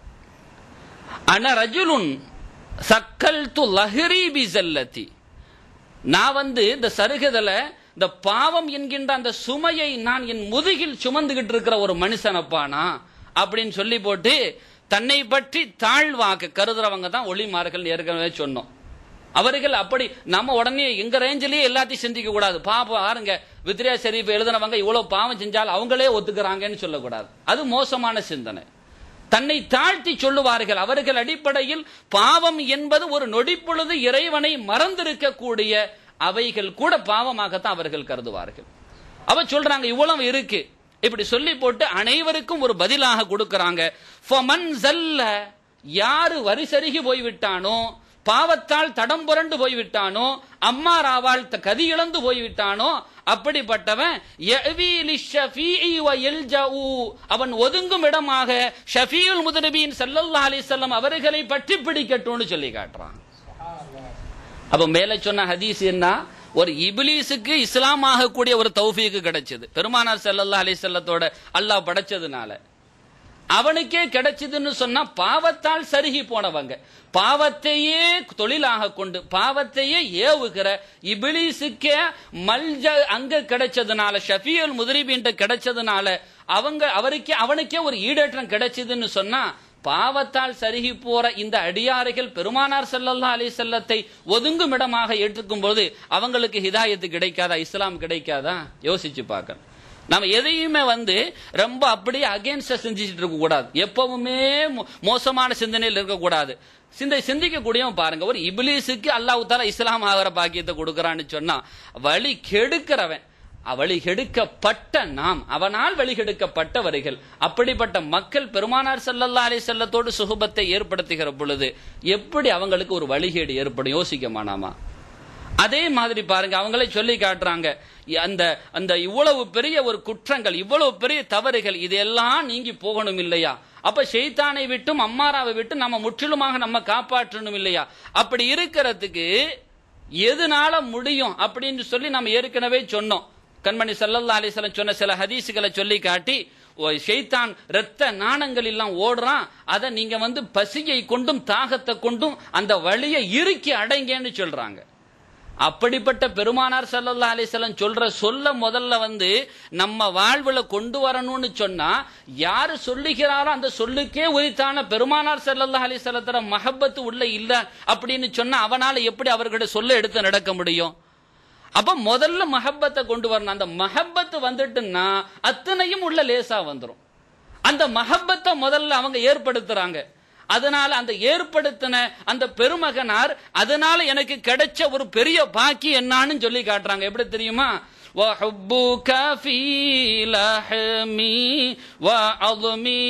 Speaker 1: அன ரஜுலுன் சக்கல் து லஹரி பி ஜல்லதி நான் வந்து இந்த சருகுதல இந்த பாவம் என்கின்ற அந்த சுமையை நான் என் முதுகில் சுமந்துகிட்டு இருக்கிற ஒரு மனுஷனப்பானா அப்படின்னு சொல்லி போட்டு தன்னை பற்றி தாழ்வாக கருதுறவங்க தான் ஒளிமார்கள் ஏற்கனவே சொன்னோம் அவர்கள் அப்படி நம்ம உடனே எங்க ரேஞ்சிலேயே எல்லாத்தையும் சிந்திக்க கூடாது பாப்பா பாருங்க வித்ரியா ஷெரீப் எழுதினவங்க இவ்வளவு பாவம் செஞ்சால் அவங்களே ஒத்துக்கிறாங்கன்னு சொல்லக்கூடாது அது மோசமான சிந்தனை தன்னை தாழ்த்தி சொல்லுவார்கள் அவர்கள் அடிப்படையில் பாவம் என்பது ஒரு நொடிப்பொழுது இறைவனை மறந்திருக்கக்கூடிய அவைகள் கூட பாவமாகத்தான் அவர்கள் கருதுவார்கள் அவ சொல்றாங்க இவ்வளவு இருக்கு இப்படி சொல்லி போட்டு அனைவருக்கும் ஒரு பதிலாக கொடுக்கறாங்க ஃபமன் ஜல்ல யாரு வரி சருகி போய்விட்டானோ பாவத்தால் தடம் புரண்டு போய்விட்டானோ அம்மாராவால் த- கதி இழந்து போய்விட்டானோ அப்படிப்பட்டவன் யஅவி லிஷ்ஷஃபீஇ வ யல்ஜஉ. அவன் ஒதுங்கும் இடமாக ஷஃபீல் முதுநபீன் ஸல்லல்லாஹு அலைஹி வஸல்லம் அவர்களை பற்றி பிடிக்கட்டும்னு சொல்லி காட்டுறான் அப்ப மேல சொன்ன ஹதீஸ் என்ன ஒரு இபிலீஸுக்கு இஸ்லாம் ஆகக்கூடிய ஒரு தௌஃபீக்கு கிடைச்சது பெருமானார் ஸல்லல்லாஹு அலைஹி வஸல்லத்தோட அல்லாஹ் படைச்சதுனால அவனுக்கே கிடைச்சதுன்னு சொன்னா பாவத்தால் சருகி போனவங்க பாவத்தையே தொழிலாக கொண்டு பாவத்தையே ஏவுகிற இபிலிசுக்கே மல்ஜ அங்க கிடைச்சதுனால ஷஃபியுல் முதரிபின்ட்டு கிடைச்சதுனால அவங்க அவருக்கே அவனுக்கே ஒரு ஈடேற்றம் கிடைச்சதுன்னு சொன்னா பாவத்தால் சருகி போற இந்த அடியாறுகள் பெருமானார் ஸல்லல்லாஹு அலைஹி செல்லத்தை ஒதுங்கும் இடமாக ஏற்றுக்கும் போது அவங்களுக்கு ஹிதாயத்து கிடைக்காதா இஸ்லாம் கிடைக்காதா யோசிச்சு பார்க்கணும் நம்ம எதையுமே வந்து ரொம்ப அப்படியே அகேன்ஸ்டா சிந்திச்சுட்டு இருக்க கூடாது எப்பவுமே மோ- மோசமான சிந்தனையில் இருக்கக்கூடாது சிந்தை சிந்திக்கக்கூடியவன் பாருங்க ஒரு இபிலிஸுக்கு அல்லாஹ் தாலா இஸ்லாம் ஆகிற பாக்கியத்தை கொடுக்கறான்னு சொன்னா வழி கெடுக்கிறவன் வழி கெடுக்கப்பட்ட நாம் அவனால் வழி கெடுக்கப்பட்டவர்கள் அப்படிப்பட்ட மக்கள் பெருமானார் ஸல்லல்லாஹு அலைஹி செல்லத்தோடு சுகுபத்தை ஏற்படுத்துகிற பொழுது எப்படி அவங்களுக்கு ஒரு வழிகேடு ஏற்படும் யோசிக்க மானாமா அதே மாதிரி பாருங்க அவங்களே சொல்லி காட்டுறாங்க அந்த அந்த இவ்வளவு பெரிய ஒரு குற்றங்கள் இவ்வளவு பெரிய தவறுகள் இதெல்லாம் நீங்கி போகணும் இல்லையா அப்ப ஷெய்தானை விட்டும் அம்மாராவை விட்டு நம்ம முற்றிலுமாக நம்ம காப்பாற்றணும் இல்லையா அப்படி இருக்கிறதுக்கு எதனால முடியும் அப்படின்னு சொல்லி நம்ம ஏற்கனவே சொன்னோம் கண்மணி ஸல்லல்லாஹு அலைஹி வஸல்லம் சொன்ன சில ஹதீஸுகளை சொல்லி காட்டி ஓ, ஷைத்தான் இரத்த நாணங்கள் எல்லாம் ஓடுறான் அதை நீங்க வந்து பசியை கொண்டும் தாகத்தை கொண்டும் அந்த வழியை இறுக்கி அடைங்கன்னு சொல்றாங்க அப்படிப்பட்ட பெருமானார் ஸல்லல்லாஹு அலைஹி வஸல்லம் சொல்ற சொல்ல முதல்ல வந்து நம்ம வாழ்வுல கொண்டு வரணும்னு சொன்னா யாரு சொல்லுகிறாரோ அந்த சொல்லுக்கே உரித்தான பெருமானார் ஸல்லல்லாஹு அலைஹி வஸல்லத்தோட மஹப்பத்து உள்ள இல்ல அப்படின்னு சொன்னா அவனால எப்படி அவர்கிட்ட சொல்ல எடுத்து நடக்க முடியும் அப்ப முதல்ல மஹப்பத்தை கொண்டு வரணும் அந்த மஹப்பத்து வந்துட்டுன்னா அத்தனையும் உள்ள லேசா வந்துரும் அந்த மஹப்பத்தை முதல்ல அவங்க ஏற்படுத்துறாங்க அதனால அந்த ஏற்படுத்தின அந்த பெருமகனார் அதனால எனக்கு கிடைச்ச ஒரு பெரிய பாக்கி என்னன்னு சொல்லி காட்டுறாங்க எப்படி தெரியுமா وحبك في لحمي وعظمي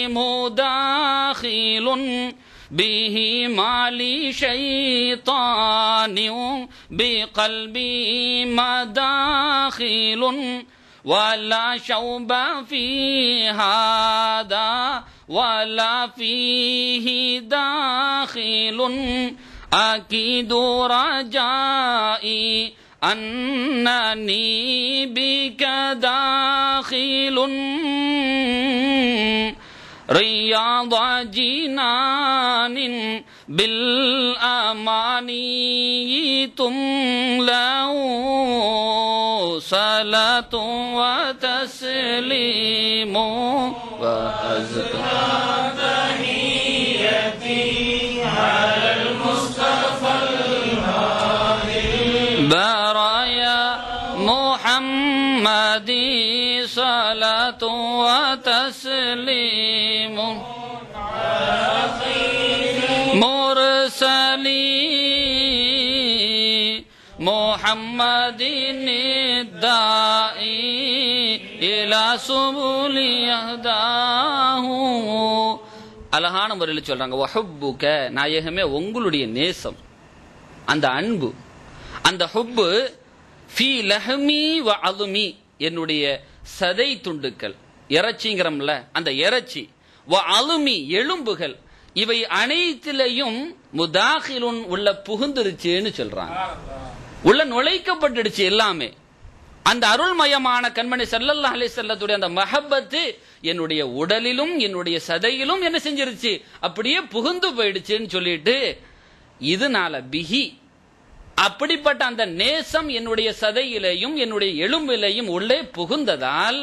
Speaker 1: مداخل به ما لي شيطان بقلبي مداخل ولا شوب في هذا ولا فيه داخل أكيد رجائي أنني بك داخل رياض جنان بالأماني تملأ صلاة وتسليم وأزكى برايا محمد صلاة وتسليم مرسلي محمد الداعي إلى سبل يهداه அழகான முறையில் சொல்றாங்க வஹுப்புக நாயகமே உங்களுடைய நேசம் அந்த அன்பு அந்த ஹுப்பு ஃபி லஹமி வ அதுமி என்னுடைய சதை துண்டுக்கள் இறைச்சிங்கிறோம்ல அந்த இறைச்சி வ அலுமி எலும்புகள் இவை அனைத்திலையும் முதாஹிலுன் உள்ள புகுந்துருச்சுன்னு சொல்றாங்க உள்ள நுழைக்கப்பட்டுடுச்சு எல்லாமே அந்த அருள்மயமான கண்மணி ஸல்லல்லாஹு அலைஹி செல்லத்துடைய அந்த மஹப்பத்து என்னுடைய உடலிலும் என்னுடைய சதையிலும் என்ன செஞ்சிருச்சு அப்படியே புகுந்து போயிடுச்சுன்னு சொல்லிட்டு இதனால பிஹி அப்படிப்பட்ட அந்த நேசம் என்னுடைய சதையிலேயும் என்னுடைய எலும்பிலேயும் உள்ளே புகுந்ததால்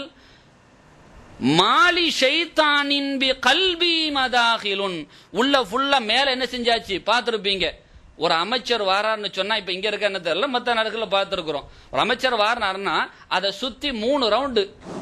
Speaker 1: மாலி ஷைத்தானின் பி கல்வி மதாகிலுன் உள்ள ஃபுல்லா மேல என்ன செஞ்சாச்சு பார்த்திருப்பீங்க ஒரு அமைச்சர் வாராருன்னு சொன்னா இப்ப இங்க இருக்க என்ன தெரியல மத்த நாடுகள்ல பார்த்திருக்கிறோம் ஒரு அமைச்சர் வாரினாருன்னா அதை சுத்தி மூணு ரவுண்டு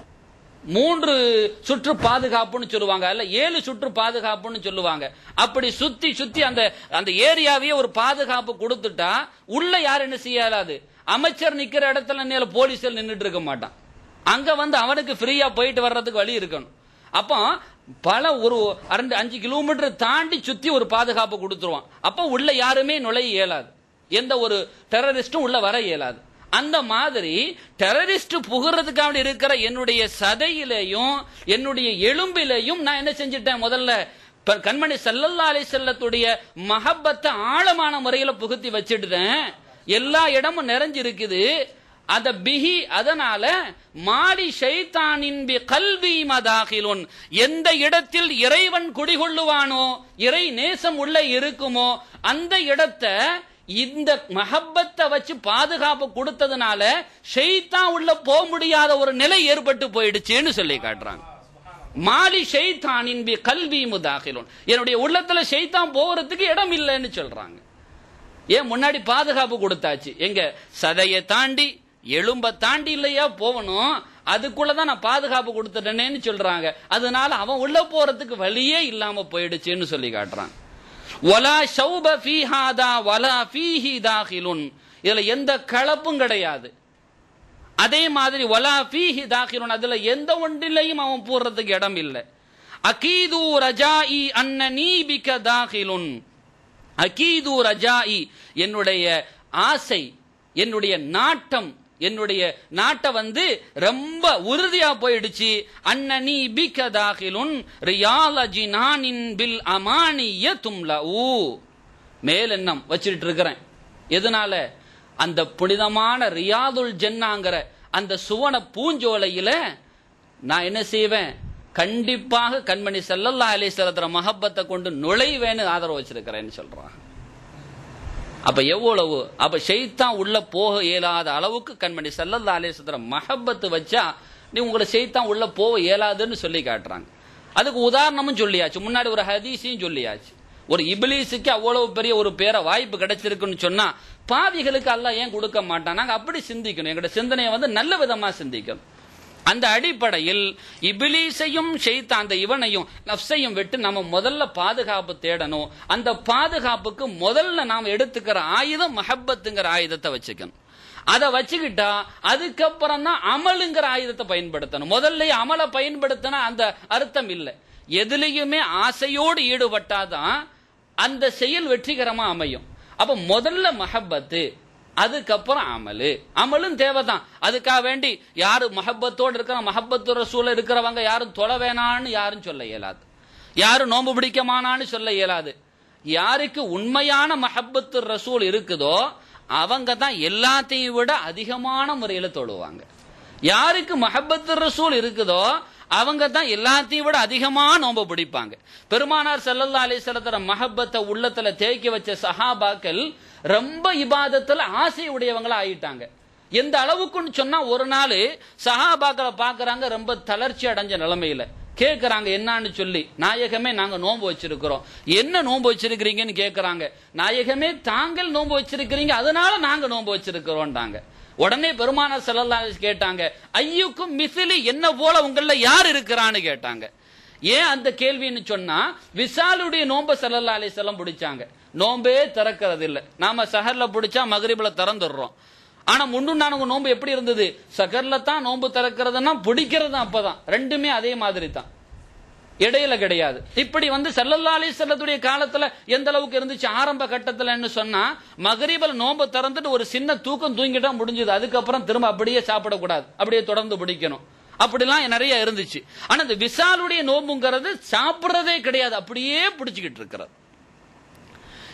Speaker 1: மூன்று சுற்று பாதுகாப்புன்னு சொல்லுவாங்க அல்ல ஏழு சுற்று பாதுகாப்புன்னு சொல்லுவாங்க அப்படி சுத்தி சுத்தி அந்த அந்த ஏரியாவையே ஒரு பாதுகாப்பு கொடுத்துட்டா உள்ள யாரும் என்ன செய்யலாது அமைச்சர் நிக்கிற இடத்துல நேர போலீஸில் நின்றுட்டு இருக்க மாட்டான் அங்க வந்து அவனுக்கு ஃப்ரீயா போயிட்டு வர்றதுக்கு வழி இருக்கணும் அப்போ பல ஒரு ரெண்டு அஞ்சு கிலோமீட்டர் தாண்டி சுத்தி ஒரு பாதுகாப்பு கொடுத்துருவான் அப்போ உள்ள யாருமே நுழைய இயலாது எந்த ஒரு டெரரிஸ்டும் உள்ள வர இயலாது அந்த மாதிரி டெரரிஸ்ட் புகுறதுக்காக இருக்கிற என்னுடைய சதையிலையும் என்னுடைய எலும்பிலையும் நான் என்ன செஞ்சிட்டேன் முதல்ல இப்ப கண்மணி ஸல்லல்லாஹு அலைஹி செல்லத்துடைய மஹப்பத்தை ஆழமான முறையில புகுத்தி வச்சிடுறேன் எல்லா இடமும் நிறைஞ்சிருக்குது அத பிஹி அதனால மாலி ஷைத்தானின் பி கல்வி மதாகிலுன் எந்த இடத்தில் இறைவன் குடிகொள்ளுவானோ இறை நேசம் உள்ள இருக்குமோ அந்த இடத்தை இந்த மஹப்பத்தை வச்சு பாதுகாப்பு கொடுத்ததுனால ஷைத்தான் உள்ள போக முடியாத ஒரு நிலை ஏற்பட்டு போயிடுச்சுன்னு சொல்லி காட்டுறாங்க மாலி ஷைத்தானின் பி கல்வி முதாகிலுன் என்னுடைய உள்ளத்துல ஷைத்தான் போகிறதுக்கு இடம் இல்லைன்னு சொல்றாங்க ஏன் முன்னாடி பாதுகாப்பு கொடுத்தாச்சு எங்க சதையை தாண்டி எலும்ப தாண்டி இல்லையா போகணும் அதுக்குள்ளதான் நான் பாதுகாப்பு கொடுத்துட்டேனேன்னு சொல்றாங்க அதனால அவன் உள்ள போறதுக்கு வழியே இல்லாம போயிடுச்சுன்னு சொல்லி காட்டுறான் வலா ஷௌப ஃபீஹாதா வலா ஃபீஹி தாகிலுன் இதுல எந்த கலப்பும் கிடையாது அதே மாதிரி வலா ஃபீஹி தாகிலுன் அதுல எந்த ஒன்றிலையும் அவன் போடுறதுக்கு இடம் இல்லை அகீது ரஜாஇ அன்னனீ பிக தாகிலுன் அகீது ரஜாஇ என்னுடைய ஆசை என்னுடைய நாட்டம் என்னுடைய நாட்டை வந்து ரொம்ப உறுதியா போயிடுச்சு அன்னனி பிக தாகிலுன் ரியால ஜினானின் பில் அமானிய தும்லஊ மேலெண்ணம் வச்சிட்டு இருக்கிறேன் எதனால அந்த புனிதமான ரியாதுல் ஜென்னாங்கிற அந்த சுவன பூஞ்சோலையில நான் என்ன செய்வேன் கண்டிப்பாக கண்மணி ஸல்லல்லாஹு அலைஹி வஸல்லத்தர மஹப்பத்தை கொண்டு நுழைவேன்னு ஆதரவு வச்சிருக்கிறேன்னு சொல்றான் அப்ப எவ்வளவு அப்ப ஷைத்தான் உள்ள போக இயலாத அளவுக்கு கண்மணி ஸல்லல்லாஹு அலைஹி வஸல்லம் மஹப்பத்து வச்சா நீ உங்களை ஷைத்தான் உள்ள போக இயலாதுன்னு சொல்லி காட்டுறாங்க அதுக்கு உதாரணமும் சொல்லியாச்சு முன்னாடி ஒரு ஹதீஸையும் சொல்லியாச்சு ஒரு இபிலிஸுக்கு அவ்வளவு பெரிய ஒரு பேர வாய்ப்பு கிடைச்சிருக்குன்னு சொன்னா பாவிகளுக்கு அல்லாஹ் ஏன் கொடுக்க மாட்டான் நாங்க அப்படி சிந்திக்கணும் எங்களோட சிந்தனையை வந்து நல்ல விதமா சிந்திக்கணும் அந்த அடிப்படையில் இபிலீசையும் ஷெய்தான் அந்த இவனையும் நப்சையும் விட்டு நம்ம முதல்ல பாதுகாப்பு தேடணும் அந்த பாதுகாப்புக்கு முதல்ல நாம் எடுத்துக்கிற ஆயுதம் மஹப்பத்துங்கிற ஆயுதத்தை வச்சுக்கணும் அதை வச்சுக்கிட்டா அதுக்கப்புறம் தான் அமலுங்கிற ஆயுதத்தை பயன்படுத்தணும் முதல்ல அமலை பயன்படுத்தினா அந்த அர்த்தம் இல்லை எதுலையுமே ஆசையோடு ஈடுபட்டாதான் அந்த செயல் வெற்றிகரமா அமையும் அப்ப முதல்ல மஹப்பத்து அதுக்கப்புறம் அமலு அமலும் தேவைதான் அதுக்காக வேண்டி யாரு மஹப்பத்தோடு இருக்கிற மஹப்பத்து ரசூல இருக்கிறவங்க யாரும் தொலை வேணான்னு யாரும் சொல்ல இயலாது யாரும் நோன்பு பிடிக்கமானான்னு சொல்ல இயலாது யாருக்கு உண்மையான மஹப்பத்து ரசூல் இருக்குதோ அவங்க தான் எல்லாத்தையும் விட அதிகமான முறையில தொழுவாங்க யாருக்கு மஹப்பத்து ரசூல் இருக்குதோ அவங்க தான் எல்லாத்தையும் விட அதிகமா நோன்பு பிடிப்பாங்க பெருமானார் ஸல்லல்லாஹு அலைஹி வஸல்லம் மஹப்பத்தை உள்ளத்துல தேக்கி வச்ச சஹாபாக்கள் ரொம்ப இபாதத்துல ஆசை உடையவங்களா ஆயிட்டாங்க எந்த அளவுக்குன்னு சொன்னா ஒரு நாள் சஹாபாக்களை பாக்குறாங்க ரொம்ப தளர்ச்சி அடைஞ்ச நிலைமையில கேக்குறாங்க என்னன்னு சொல்லி நாயகமே நாங்க நோன்பு வச்சிருக்கிறோம் என்ன நோன்பு வச்சிருக்கிறீங்கன்னு கேக்குறாங்க நாயகமே தாங்கள் நோன்பு வச்சிருக்கிறீங்க அதனால நாங்க நோன்பு வச்சிருக்கிறோம்டாங்க உடனே பெருமான செல்லல்லா கேட்டாங்க ஐயுக்கும் மிசிலி என்ன போல உங்கள யார் இருக்கிறான்னு கேட்டாங்க ஏன் அந்த கேள்வின்னு சொன்னா விசாலுடைய நோம்ப செல்லல்லா அலி செல்லம் பிடிச்சாங்க நோம்பே திறக்கிறது இல்ல நாம சஹர்ல பிடிச்சா மகரிபில திறந்துடுறோம் ஆனா முன்னுண்டானவங்க நோன்பு எப்படி இருந்தது சகர்ல தான் நோன்பு திறக்கிறதுனா பிடிக்கிறது அப்பதான் ரெண்டுமே அதே மாதிரி தான் இடையில கிடையாது இப்படி வந்து செல்லல்லா அலி செல்லத்துடைய காலத்துல எந்த அளவுக்கு இருந்துச்சு ஆரம்ப கட்டத்துலன்னு சொன்னா மகரீபல் நோன்பு திறந்துட்டு ஒரு சின்ன தூக்கம் தூங்கிட்டா முடிஞ்சது அதுக்கப்புறம் திரும்ப அப்படியே சாப்பிடக்கூடாது அப்படியே தொடர்ந்து பிடிக்கணும் அப்படிலாம் நிறைய இருந்துச்சு ஆனா இந்த விசாலுடைய நோம்புங்கிறது சாப்பிடுறதே கிடையாது அப்படியே பிடிச்சுக்கிட்டு இருக்கிறது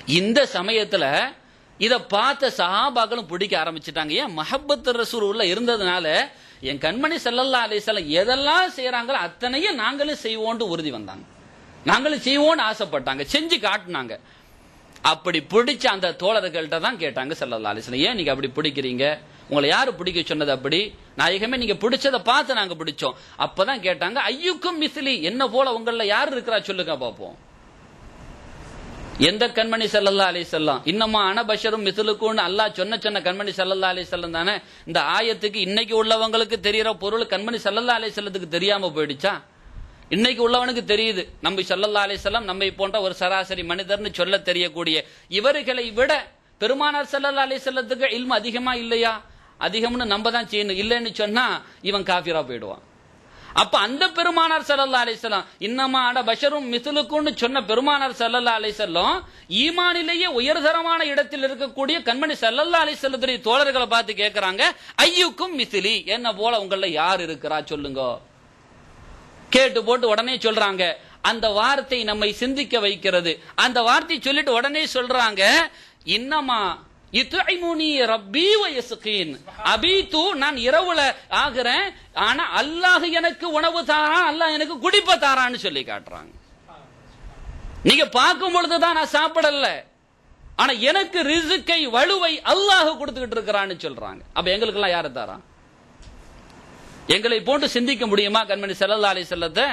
Speaker 1: இந்த சமயத்துல இத பார்த்த சஹாபாக்களும் பிடிக்க ஆரம்பிச்சிட்டாங்க ஏன் மஹப்பத் ரசூல் உள்ள இருந்ததுனால என் கண்மணி செல்லல்லா அலிசல்லம் எதெல்லாம் செய்யறாங்களோ அத்தனையும் நாங்களும் செய்வோம்னு உறுதி வந்தாங்க நாங்களும் செய்வோம்னு ஆசைப்பட்டாங்க செஞ்சு காட்டினாங்க அப்படி பிடிச்ச அந்த தோழர்கள்ட்ட தான் கேட்டாங்க செல்லல்லா அலிஸ்லாம் ஏன் நீங்க அப்படி பிடிக்கிறீங்க உங்களை யாரு பிடிக்க சொன்னது அப்படி நாயகமே நீங்க பிடிச்சத பார்த்து நாங்க பிடிச்சோம் அப்பதான் கேட்டாங்க ஐயுக்கும் மிசிலி என்ன போல உங்கள யாரு இருக்கிறா சொல்லுங்க பாப்போம் எந்த கண்மணி செல்லல்லா அலி செல்லம் இன்னமா அனபஷரும் மிசிலுக்குன்னு அல்லாஹ் சொன்ன சொன்ன கண்மணி செல்லல்லா அலி செல்லம் தானே இந்த ஆயத்துக்கு இன்னைக்கு உள்ளவங்களுக்கு தெரியற பொருள் கண்மணி செல்லல்லா அலி செல்லத்துக்கு தெரியாம போயிடுச்சா இன்னைக்கு உள்ளவனுக்கு தெரியுது நம்ம சல்லல்லா அலிசல்லாம் நம்மை போன்ற ஒரு சராசரி மனிதர்னு சொல்ல தெரியக்கூடிய இவர்களை விட பெருமானார் சல்லல்லா அலிசல்லத்துக்கு இல்மு அதிகமா இல்லையா அதிகம்னு நம்ம தான் செய்யணும் இல்லைன்னு சொன்னா இவன் காஃபிரா போயிடுவான் அப்ப அந்த பெருமானார் சல்லல்லா அலிசல்லாம் இன்னமா அட பஷரும் மிசிலுக்குன்னு சொன்ன பெருமானார் சல்லல்லா அலிசல்லம் ஈமானிலேயே உயர்தரமான இடத்தில் இருக்கக்கூடிய கண்மணி சல்லல்லா அலிசல்லத்துடைய தோழர்களை பார்த்து கேட்கிறாங்க ஐயுக்கும் மிசிலி என்ன போல உங்கள யார் இருக்கிறா சொல்லுங்க கேட்டு போட்டு உடனே சொல்றாங்க அந்த வார்த்தை நம்மை சிந்திக்க வைக்கிறது அந்த வார்த்தை சொல்லிட்டு உடனே சொல்றாங்க இன்னமா இத்துஐமுனி ரப்பி வயசுகீன் அபீத்து நான் இரவுல ஆகிறேன் ஆனா அல்லாஹ் எனக்கு உணவு தாரான் அல்லாஹ் எனக்கு குடிப்ப தாரான்னு சொல்லி காட்டுறாங்க நீங்க பார்க்கும் பொழுதுதான் நான் சாப்பிடல ஆனா எனக்கு ரிசுக்கை வலுவை அல்லாஹ் கொடுத்துக்கிட்டு இருக்கிறான்னு சொல்றாங்க அப்ப எங்களுக்கு எல்லாம் யாரு தாரான் எங்களை போட்டு சிந்திக்க முடியுமா கண்மணி செல்லல்லா அலி செல்லத்தை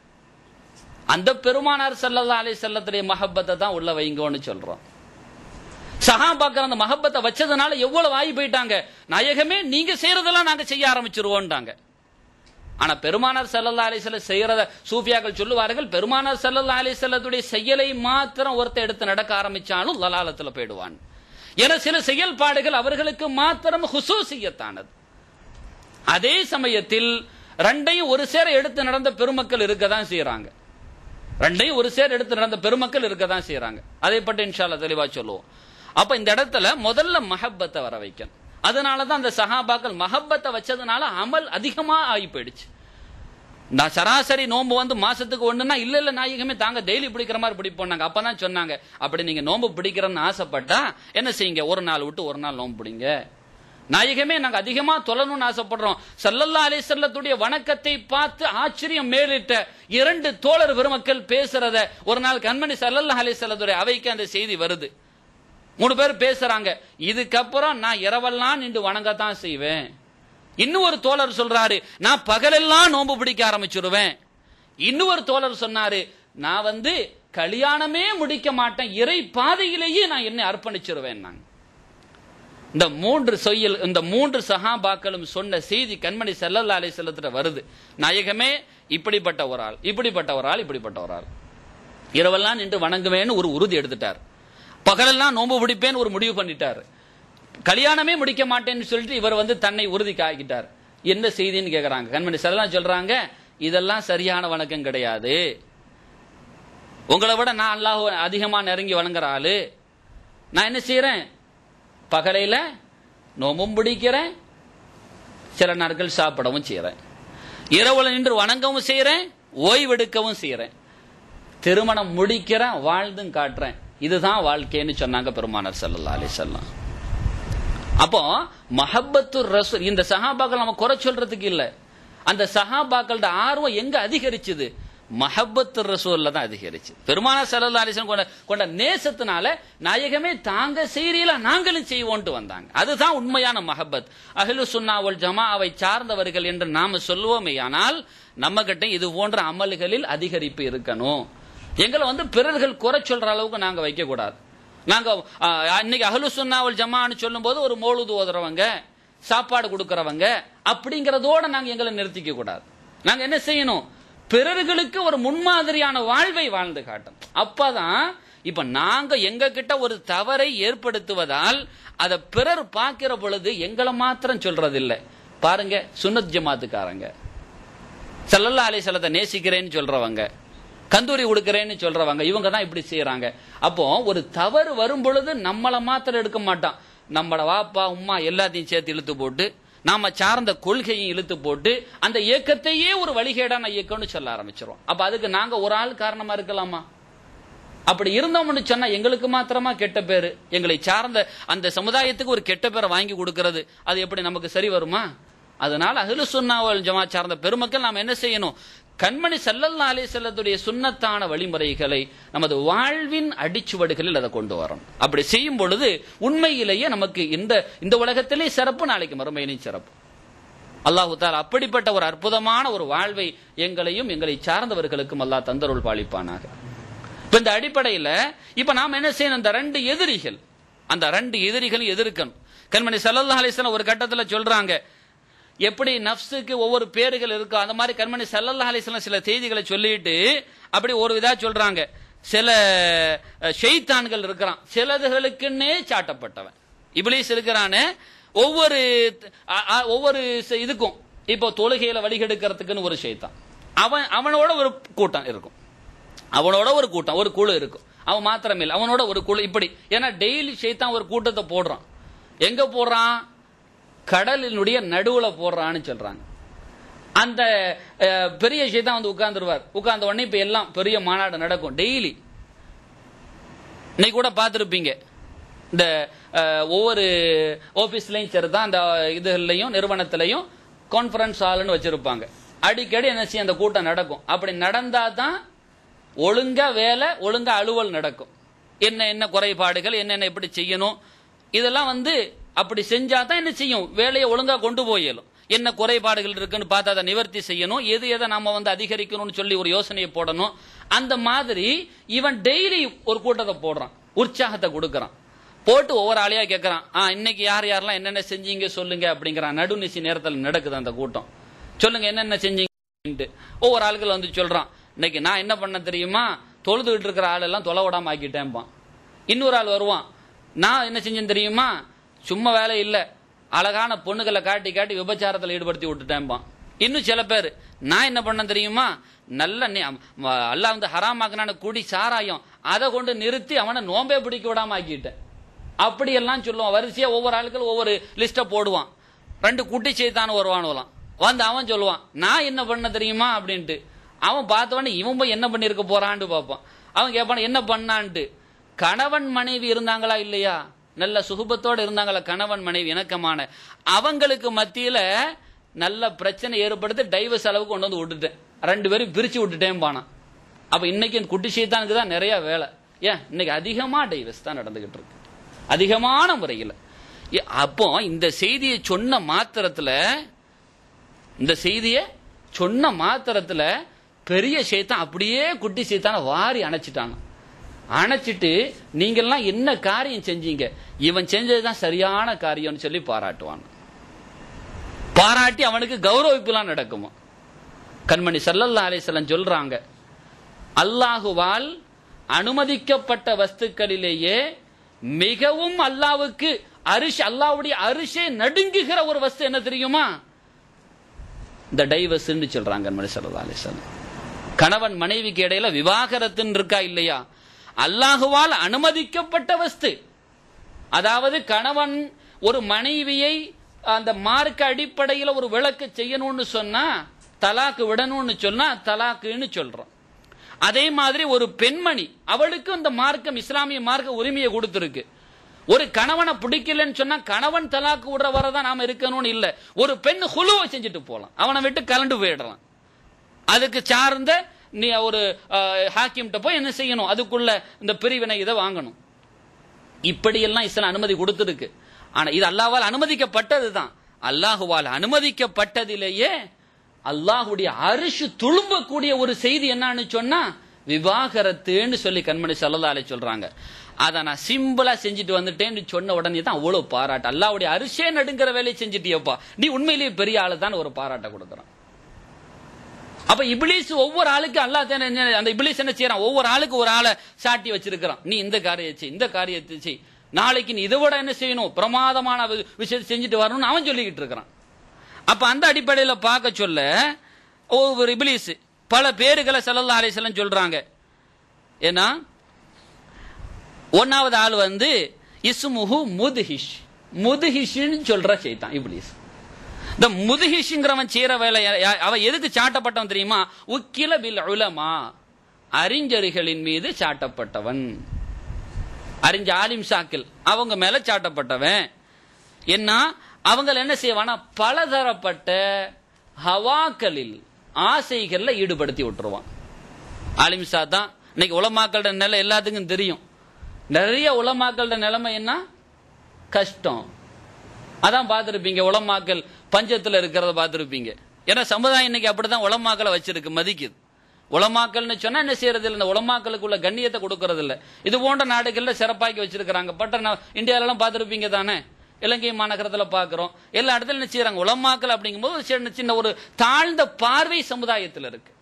Speaker 1: அந்த பெருமானார் செல்லல்லா அலி செல்லத்துடைய மஹப்பத்தை தான் உள்ள வைங்கோன்னு சொல்றோம் சஹாபாக்கள் அந்த மஹப்பத்தை வச்சதுனால எவ்வளவு ஆகி போயிட்டாங்க நாயகமே நீங்க செய்யறதெல்லாம் நாங்க செய்ய ஆரம்பிச்சிருவோம்ட்டாங்க ஆனா பெருமானார் செல்லல்லா அலி செல்ல செய்யறத சூஃபியாக்கள் சொல்லுவார்கள் பெருமானார் செல்லல்லா அலி செல்லத்துடைய செயலை மாத்திரம் ஒருத்த எடுத்து நடக்க ஆரம்பிச்சாலும் லலாலத்துல போயிடுவான் என சில செயல்பாடுகள் அவர்களுக்கு மாத்திரம் ஹுசூசியத்தானது அதே சமயத்தில் ரெண்டையும் ஒரு சேர எடுத்து நடந்த பெருமக்கள் இருக்க தான் செய்யறாங்க ரெண்டையும் ஒரு சேர எடுத்து நடந்த பெருமக்கள் இருக்க தான் செய்யறாங்க அதை பற்றி இன்ஷால்ல தெளிவா சொல்லுவோம் அப்ப இந்த இடத்துல முதல்ல மஹப்பத்தை வர வைக்கணும் அதனாலதான் அந்த சஹாபாக்கள் மஹப்பத்தை வச்சதுனால அமல் அதிகமா ஆகி போயிடுச்சு நான் சராசரி நோன்பு வந்து மாசத்துக்கு ஒண்ணுன்னா இல்ல இல்ல நாயகமே தாங்க டெய்லி பிடிக்கிற மாதிரி பிடிப்போம் அப்பதான் சொன்னாங்க அப்படி நீங்க நோன்பு பிடிக்கிறன்னு ஆசைப்பட்டா என்ன செய்யுங்க ஒரு நாள் விட்டு ஒரு நாள் நோன்பு பிடிங்க நாயகமே நாங்க அதிகமா தொழணும்னு ஆசைப்படுறோம் சல்லல்லா அலிசல்லத்துடைய வணக்கத்தை பார்த்து ஆச்சரியம் மேலிட்ட இரண்டு தோழர் பெருமக்கள் பேசுறத ஒரு நாள் கண்மணி சல்லல்லா அலிசல்லத்துடைய அவைக்கு அந்த செய்தி வருது மூணு பேர் பேசுறாங்க இதுக்கப்புறம் நான் இரவெல்லாம் நின்று வணங்கத்தான் செய்வேன் இன்னும் ஒரு தோழர் சொல்றாரு நான் பகலெல்லாம் நோன்பு பிடிக்க ஆரம்பிச்சிருவேன் இன்னும் ஒரு தோழர் சொன்னாரு நான் வந்து கல்யாணமே முடிக்க மாட்டேன் இறை பாதையிலேயே நான் என்னை அர்ப்பணிச்சிருவேன் நான் இந்த மூன்று சொய்யல் இந்த மூன்று சஹாபாக்களும் சொன்ன செய்தி கண்மணி செல்லல்லா அலை செல்லத்துல வருது நாயகமே இப்படிப்பட்ட ஒரு ஆள் இப்படிப்பட்ட ஒரு ஆள் இப்படிப்பட்ட ஒரு ஆள் இரவெல்லாம் நின்று வணங்குவேன்னு ஒரு உறுதி எடுத்துட்டார் பகலெல்லாம் நோன்பு பிடிப்பேன்னு ஒரு முடிவு பண்ணிட்டார் கல்யாணமே முடிக்க மாட்டேன்னு சொல்லிட்டு இவர் வந்து தன்னை உறுதி காக்கிட்டார் என்ன செய்தின்னு கேக்குறாங்க கண்மணி செல்லாம் சொல்றாங்க இதெல்லாம் சரியான வணக்கம் கிடையாது உங்களை விட நான் அல்லாஹ் அதிகமா நெருங்கி வணங்குற ஆளு நான் என்ன செய்யறேன் பகலையில நோம்பும் பிடிக்கிறேன் சில நாட்கள் சாப்பிடவும் செய்யறேன் இரவுல நின்று வணங்கவும் செய்யறேன் ஓய்வெடுக்கவும் செய்யறேன் திருமணம் முடிக்கிறேன் வாழ்ந்தும் காட்டுறேன் இதுதான் வாழ்க்கைன்னு சொன்னாங்க பெருமானார் சல்லா அலி செல்லம் அப்போ மஹப்பத்து ரசூல் இந்த சஹாபாக்கள் நம்ம குறை சொல்றதுக்கு இல்ல அந்த சஹாபாக்களோட ஆர்வம் எங்க அதிகரிச்சது மஹப்பத்து ரசூல்ல தான் அதிகரிச்சு பெருமானார் சல்லா அலிசன் கொண்ட கொண்ட நேசத்தினால நாயகமே தாங்க செய்யறீல நாங்களும் செய்வோம்ட்டு வந்தாங்க அதுதான் உண்மையான மஹப்பத் அஹ்லு சுன்னாவல் ஜமாவை சார்ந்தவர்கள் என்று நாம சொல்லுவோமே ஆனால் நம்ம கிட்ட இது போன்ற அமல்களில் அதிகரிப்பு இருக்கணும் எங்களை வந்து பிறர்கள் குறை சொல்ற அளவுக்கு நாங்க வைக்க கூடாது நாங்க இன்னைக்கு அஹ்லு சுன்னாவல் ஜமான்னு சொல்லும் போது ஒரு மோழுது ஓதுறவங்க சாப்பாடு கொடுக்கறவங்க அப்படிங்கறதோட நாங்க எங்களை நிறுத்திக்க கூடாது நாங்க என்ன செய்யணும் பிறர்களுக்கு ஒரு முன்மாதிரியான வாழ்வை வாழ்ந்து காட்டும் அப்பதான் இப்ப நாங்க எங்க கிட்ட ஒரு தவறை ஏற்படுத்துவதால் அதை பிறர் பார்க்கிற பொழுது எங்களை மாத்திரம் சொல்றது இல்ல பாருங்க சுன்னத் ஜமாத்துக்காரங்க சல்லல்லா அலி சலத்தை நேசிக்கிறேன்னு சொல்றவங்க கந்தூரி கொடுக்கிறேன்னு சொல்றவங்க இவங்க தான் இப்படி செய்யறாங்க அப்போ ஒரு தவறு வரும் பொழுது நம்மளை மாத்திரம் எடுக்க மாட்டான் நம்மள வாப்பா உம்மா எல்லாத்தையும் சேர்த்து இழுத்து போட்டு நாம சார்ந்த கொள்கையும் இழுத்து போட்டு அந்த இயக்கத்தையே ஒரு வழிகேடான இயக்கம்னு சொல்ல ஆரம்பிச்சிரும் அப்ப அதுக்கு நாங்க ஒரு ஆள் காரணமா இருக்கலாமா அப்படி இருந்தோம்னு சொன்னா எங்களுக்கு மாத்திரமா கெட்ட பேரு எங்களை சார்ந்த அந்த சமுதாயத்துக்கு ஒரு கெட்ட பேரை வாங்கி கொடுக்கிறது அது எப்படி நமக்கு சரி வருமா அதனால அஹ்லு சுன்னாவல் ஜமா சார்ந்த பெருமக்கள் நாம் என்ன செய்யணும் கண்மணி சல்லல்லா அலி செல்லத்துடைய சுன்னத்தான வழிமுறைகளை நமது வாழ்வின் அடிச்சுவடுகளில் அதை கொண்டு வரணும் அப்படி செய்யும் பொழுது உண்மையிலேயே நமக்கு இந்த இந்த உலகத்திலே சிறப்பு நாளைக்கு மறுமையினையும் சிறப்பு அல்லாஹு தால் அப்படிப்பட்ட ஒரு அற்புதமான ஒரு வாழ்வை எங்களையும் எங்களை சார்ந்தவர்களுக்கும் அல்லாஹ் தந்தருள் பாலிப்பானாக இப்ப இந்த அடிப்படையில இப்ப நாம் என்ன செய்யணும் அந்த ரெண்டு எதிரிகள் அந்த ரெண்டு எதிரிகளும் எதிர்க்கணும் கண்மணி சல்லல்லா அலிஸ்லாம் ஒரு கட்டத்துல சொல்றாங்க எப்படி நப்சுக்கு ஒவ்வொரு பேர்கள் இருக்கோ அந்த மாதிரி கண்மணி சல்லல்லா அலிஸ்லாம் சில செய்திகளை சொல்லிட்டு அப்படி ஒரு இதா சொல்றாங்க சில அஹ், ஷைத்தான்கள் இருக்கிறான் சிலதுகளுக்குன்னே சாட்டப்பட்டவன் இப்லீஸ் இருக்கிறானே ஒவ்வொரு அ- அ- ஒவ்வொரு ச- இதுக்கும் இப்போ தொழுகையில வழிகெடுக்கிறதுக்குன்னு ஒரு ஷைத்தான் அவன் அவனோட ஒரு கூட்டம் இருக்கும் அவனோட ஒரு கூட்டம் ஒரு குழு இருக்கும் அவன் மாத்திரம் இல்லை அவனோட ஒரு குழு இப்படி ஏன்னா டெய்லி ஷைத்தான் ஒரு கூட்டத்தை போடுறான் எங்க போடுறான் கடலினுடைய நடுவுல போடுறான்னு சொல்றாங்க அந்த அஹ், பெரிய ஷைத்தான் வந்து உட்கார்ந்துருவார் உட்கார்ந்த உடனே இப்ப எல்லாம் பெரிய மாநாடு நடக்கும் டெய்லி இன்னைக்கு கூட பார்த்துருப்பீங்க இந்த அஹ், ஒவ்வொரு ஆபீஸ்லயும் சரிதான் அந்த இதுலையும் நிறுவனத்திலையும் கான்ஃபரன்ஸ் ஹால்னு வச்சிருப்பாங்க அடிக்கடி என்ன செய்யும் அந்த கூட்டம் நடக்கும் அப்படி நடந்தா தான் ஒழுங்கா வேலை ஒழுங்கா அலுவல் நடக்கும் என்ன என்ன குறைபாடுகள் என்னென்ன எப்படி செய்யணும் இதெல்லாம் வந்து அப்படி செஞ்சா தான் என்ன செய்யும் வேலையை ஒழுங்கா கொண்டு போயிடும் என்ன குறைபாடுகள் இருக்குன்னு பார்த்து அதை நிவர்த்தி செய்யணும் எது எதை நாம வந்து அதிகரிக்கணும்னு சொல்லி ஒரு யோசனையை போடணும் அந்த மாதிரி இவன் டெய்லி ஒரு கூட்டத்தை போடுறான் உற்சாகத்தை கொடுக்கறான் போட்டு ஒவ்வொரு ஆளையா கேட்கறான் ஆ இன்னைக்கு யார் யாரெல்லாம் என்னென்ன செஞ்சீங்க சொல்லுங்க அப்படிங்கிறான் நடுநிசி நேரத்தில் நடக்குது அந்த கூட்டம் சொல்லுங்க என்னென்ன செஞ்சீங்கன்ட்டு ஒவ்வொரு ஆளுகள் வந்து சொல்றான் இன்னைக்கு நான் என்ன பண்ண தெரியுமா தொழுதுகிட்டு இருக்கிற ஆளெல்லாம் தொலை விடாம ஆக்கிட்டேன்பான் இன்னொரு ஆள் வருவான் நான் என்ன செஞ்சேன் தெரியுமா சும்மா வேலை இல்ல அழகான பொண்ணுகளை காட்டி காட்டி விபச்சாரத்தில் ஈடுபடுத்தி விட்டுட்டேன்பான் இன்னும் சில பேர் நான் என்ன பண்ண தெரியுமா நல்ல நே- ம- அல்லாஹ் வந்து ஹராமாக்குனான குடி சாராயம் அதை கொண்டு நிறுத்தி அவனை நோம்பே பிடிக்க விடாம ஆக்கிட்டேன் அப்படியெல்லாம் சொல்லுவான் வரிசையா ஒவ்வொரு ஆளுக்கள் ஒவ்வொரு லிஸ்ட்டை போடுவான் ரெண்டு குட்டி செய்தான்னு வருவானுவலாம் வந்து அவன் சொல்லுவான் நான் என்ன பண்ண தெரியுமா அப்படின்ட்டு அவன் பார்த்தவொடனே இவன் போய் என்ன பண்ணியிருக்க போறான்னு பார்ப்பான் அவன் கேட்பான் என்ன பண்ணான்ட்டு கணவன் மனைவி இருந்தாங்களா இல்லையா நல்ல சுகுபத்தோட இருந்தாங்களா கணவன் மனைவி இணக்கமான அவங்களுக்கு மத்தியில நல்ல பிரச்சனை ஏற்படுத்தி டைவர்ஸ் அளவுக்கு கொண்டு வந்து விட்டுட்டேன் ரெண்டு பேரும் பிரிச்சு விட்டுட்டேன் பானான் அப்ப இன்னைக்கு இந்த குட்டி சைத்தானுக்கு தான் நிறைய வேலை ஏன் இன்னைக்கு அதிகமா டைவர்ஸ் தான் நடந்துகிட்டு இருக்கு அதிகமான முறையில் ஏ- அப்போ இந்த செய்தியை சொன்ன மாத்திரத்துல இந்த செய்தியை சொன்ன மாத்திரத்துல பெரிய சைத்தான் அப்படியே குட்டி சைத்தான வாரி அணைச்சிட்டாங்க அணைச்சிட்டு நீங்கெல்லாம் என்ன காரியம் செஞ்சீங்க இவன் செஞ்சதுதான் சரியான காரியம்னு சொல்லி பாராட்டுவான் பாராட்டி அவனுக்கு கௌரவிப்புலாம் நடக்குமா கண்மணி சல்லல்லா அலிசல்லம் சொல்றாங்க அல்லாஹுவால் அனுமதிக்கப்பட்ட வஸ்துக்களிலேயே மிகவும் அல்லாவுக்கு அரிஷ் அல்லாவுடைய அரிசே நடுங்குகிற ஒரு வஸ்து என்ன தெரியுமா இந்த டைவர்ஸ்ன்னு சொல்றாங்க கண்மணி சல்லல்லா அலிசல்லம் கணவன் மனைவிக்கு இடையில விவாகரத்துன்னு இருக்கா இல்லையா அல்லாஹுவால் அனுமதிக்கப்பட்ட வஸ்து அதாவது கணவன் ஒரு மனைவியை அந்த மார்க்க அடிப்படையில் ஒரு விளக்கு செய்யணும்னு சொன்னா தலாக்கு விடணும்னு சொன்னா தலாக்குன்னு சொல்றோம் அதே மாதிரி ஒரு பெண்மணி அவளுக்கு இந்த மார்க்கம் இஸ்லாமிய மார்க்க உரிமையை கொடுத்திருக்கு ஒரு கணவனை பிடிக்கலன்னு சொன்னா கணவன் தலாக்கு விடுற வரதான் நாம இருக்கணும்னு இல்ல ஒரு பெண் குழுவை செஞ்சுட்டு போலாம் அவனை விட்டு கலண்டு போயிடலாம் அதுக்கு சார்ந்த நீ ஒரு ஹாக்கிம்கிட்ட போய் என்ன செய்யணும் அதுக்குள்ள இந்த பிரிவினை இதை வாங்கணும் இப்படியெல்லாம் இஸ்லாம் அனுமதி கொடுத்திருக்கு ஆனா இது அல்லாஹ்வால் அனுமதிக்கப்பட்டதுதான் அல்லாஹுவால் அனுமதிக்கப்பட்டதிலேயே அல்லாஹுடைய அரிசு துளும்பக்கூடிய ஒரு செய்தி என்னன்னு சொன்னா விவாகரத்துன்னு சொல்லி கண்மணி சல்லல்லாலே சொல்றாங்க அதை நான் சிம்பிளா செஞ்சுட்டு வந்துட்டேன்னு சொன்ன உடனே தான் அவ்வளவு பாராட்டு அல்லாஹ்வுடைய அரிசே நடுங்கிற வேலையை செஞ்சுட்டியப்பா நீ உண்மையிலேயே பெரிய ஆளு தான் ஒரு பாராட்டை கொடுக்குறான் அப்ப இபிலிஸ் ஒவ்வொரு ஆளுக்கு அல்லாஹ் தானே என்ன- அந்த இபிலிஸ் என்ன செய்யறான் ஒவ்வொரு ஆளுக்கு ஒரு ஆளை சாட்டி வச்சிருக்கிறான் நீ இந்த காரியத்தை செய் இந்த காரியத்தை செய் நாளைக்கு நீ இதை விட என்ன செய்யணும் பிரமாதமான வி- விஷயத்தை செஞ்சுட்டு வரணும்னு அவன் சொல்லிக்கிட்டு இருக்கிறான் அப்ப அந்த அடிப்படையில பார்க்க சொல்ல ஒவ்வொரு இபிலிஸ் பல பேருகளை ஸல்லல்லாஹு அலைஹி வஸல்லம் சொல்றாங்க ஏன்னா ஒன்னாவது ஆள் வந்து இஸ்முஹு முதுஹிஷ் முதுஹிஷ்னு சொல்ற செய்தான் இப்ளீஸ் இந்த முதுஹிஷ்ங்கிறவன் செய்யற வேலை யா- அவன் எதுக்கு சாட்டப்பட்டவன் தெரியுமா உக்கில பில் உலமா அறிஞர்களின் மீது சாட்டப்பட்டவன் அறிஞ்ச ஆலிம் சாக்கில் அவங்க மேல சாட்டப்பட்டவன் என்ன அவங்க என்ன செய்வானா பலதரப்பட்ட ஹவாக்களில் ஆசைகள்ல ஈடுபடுத்தி விட்டுருவான் ஆலிம் சா தான் இன்னைக்கு உலமாக்களோட நிலை எல்லாத்துக்கும் தெரியும் நிறைய உலமாக்களோட நிலைமை என்ன கஷ்டம் அதான் பார்த்துருப்பீங்க உலமாக்கல் பஞ்சத்துல இருக்கிறத பார்த்துருப்பீங்க ஏன்னா சமுதாயம் இன்னைக்கு அப்படிதான் உலமாக்களை வச்சிருக்கு மதிக்குது உலமாக்கல்னு சொன்னா என்ன செய்யறது இல்லை இந்த உலமாக்களுக்குள்ள கண்ணியத்தை கொடுக்கறது இல்ல இது போன்ற நாடுகள்ல சிறப்பாக்கி வச்சிருக்கிறாங்க பட்ட இந்தியாவிலாம் பார்த்துருப்பீங்க தானே இலங்கை மாநகரத்துல பார்க்கிறோம் எல்லா இடத்துல என்ன செய்யறாங்க உலமாக்கல் அப்படிங்கும்போது ஒரு சின்ன சின்ன ஒரு தாழ்ந்த பார்வை சமுதாயத்தில் இருக்கு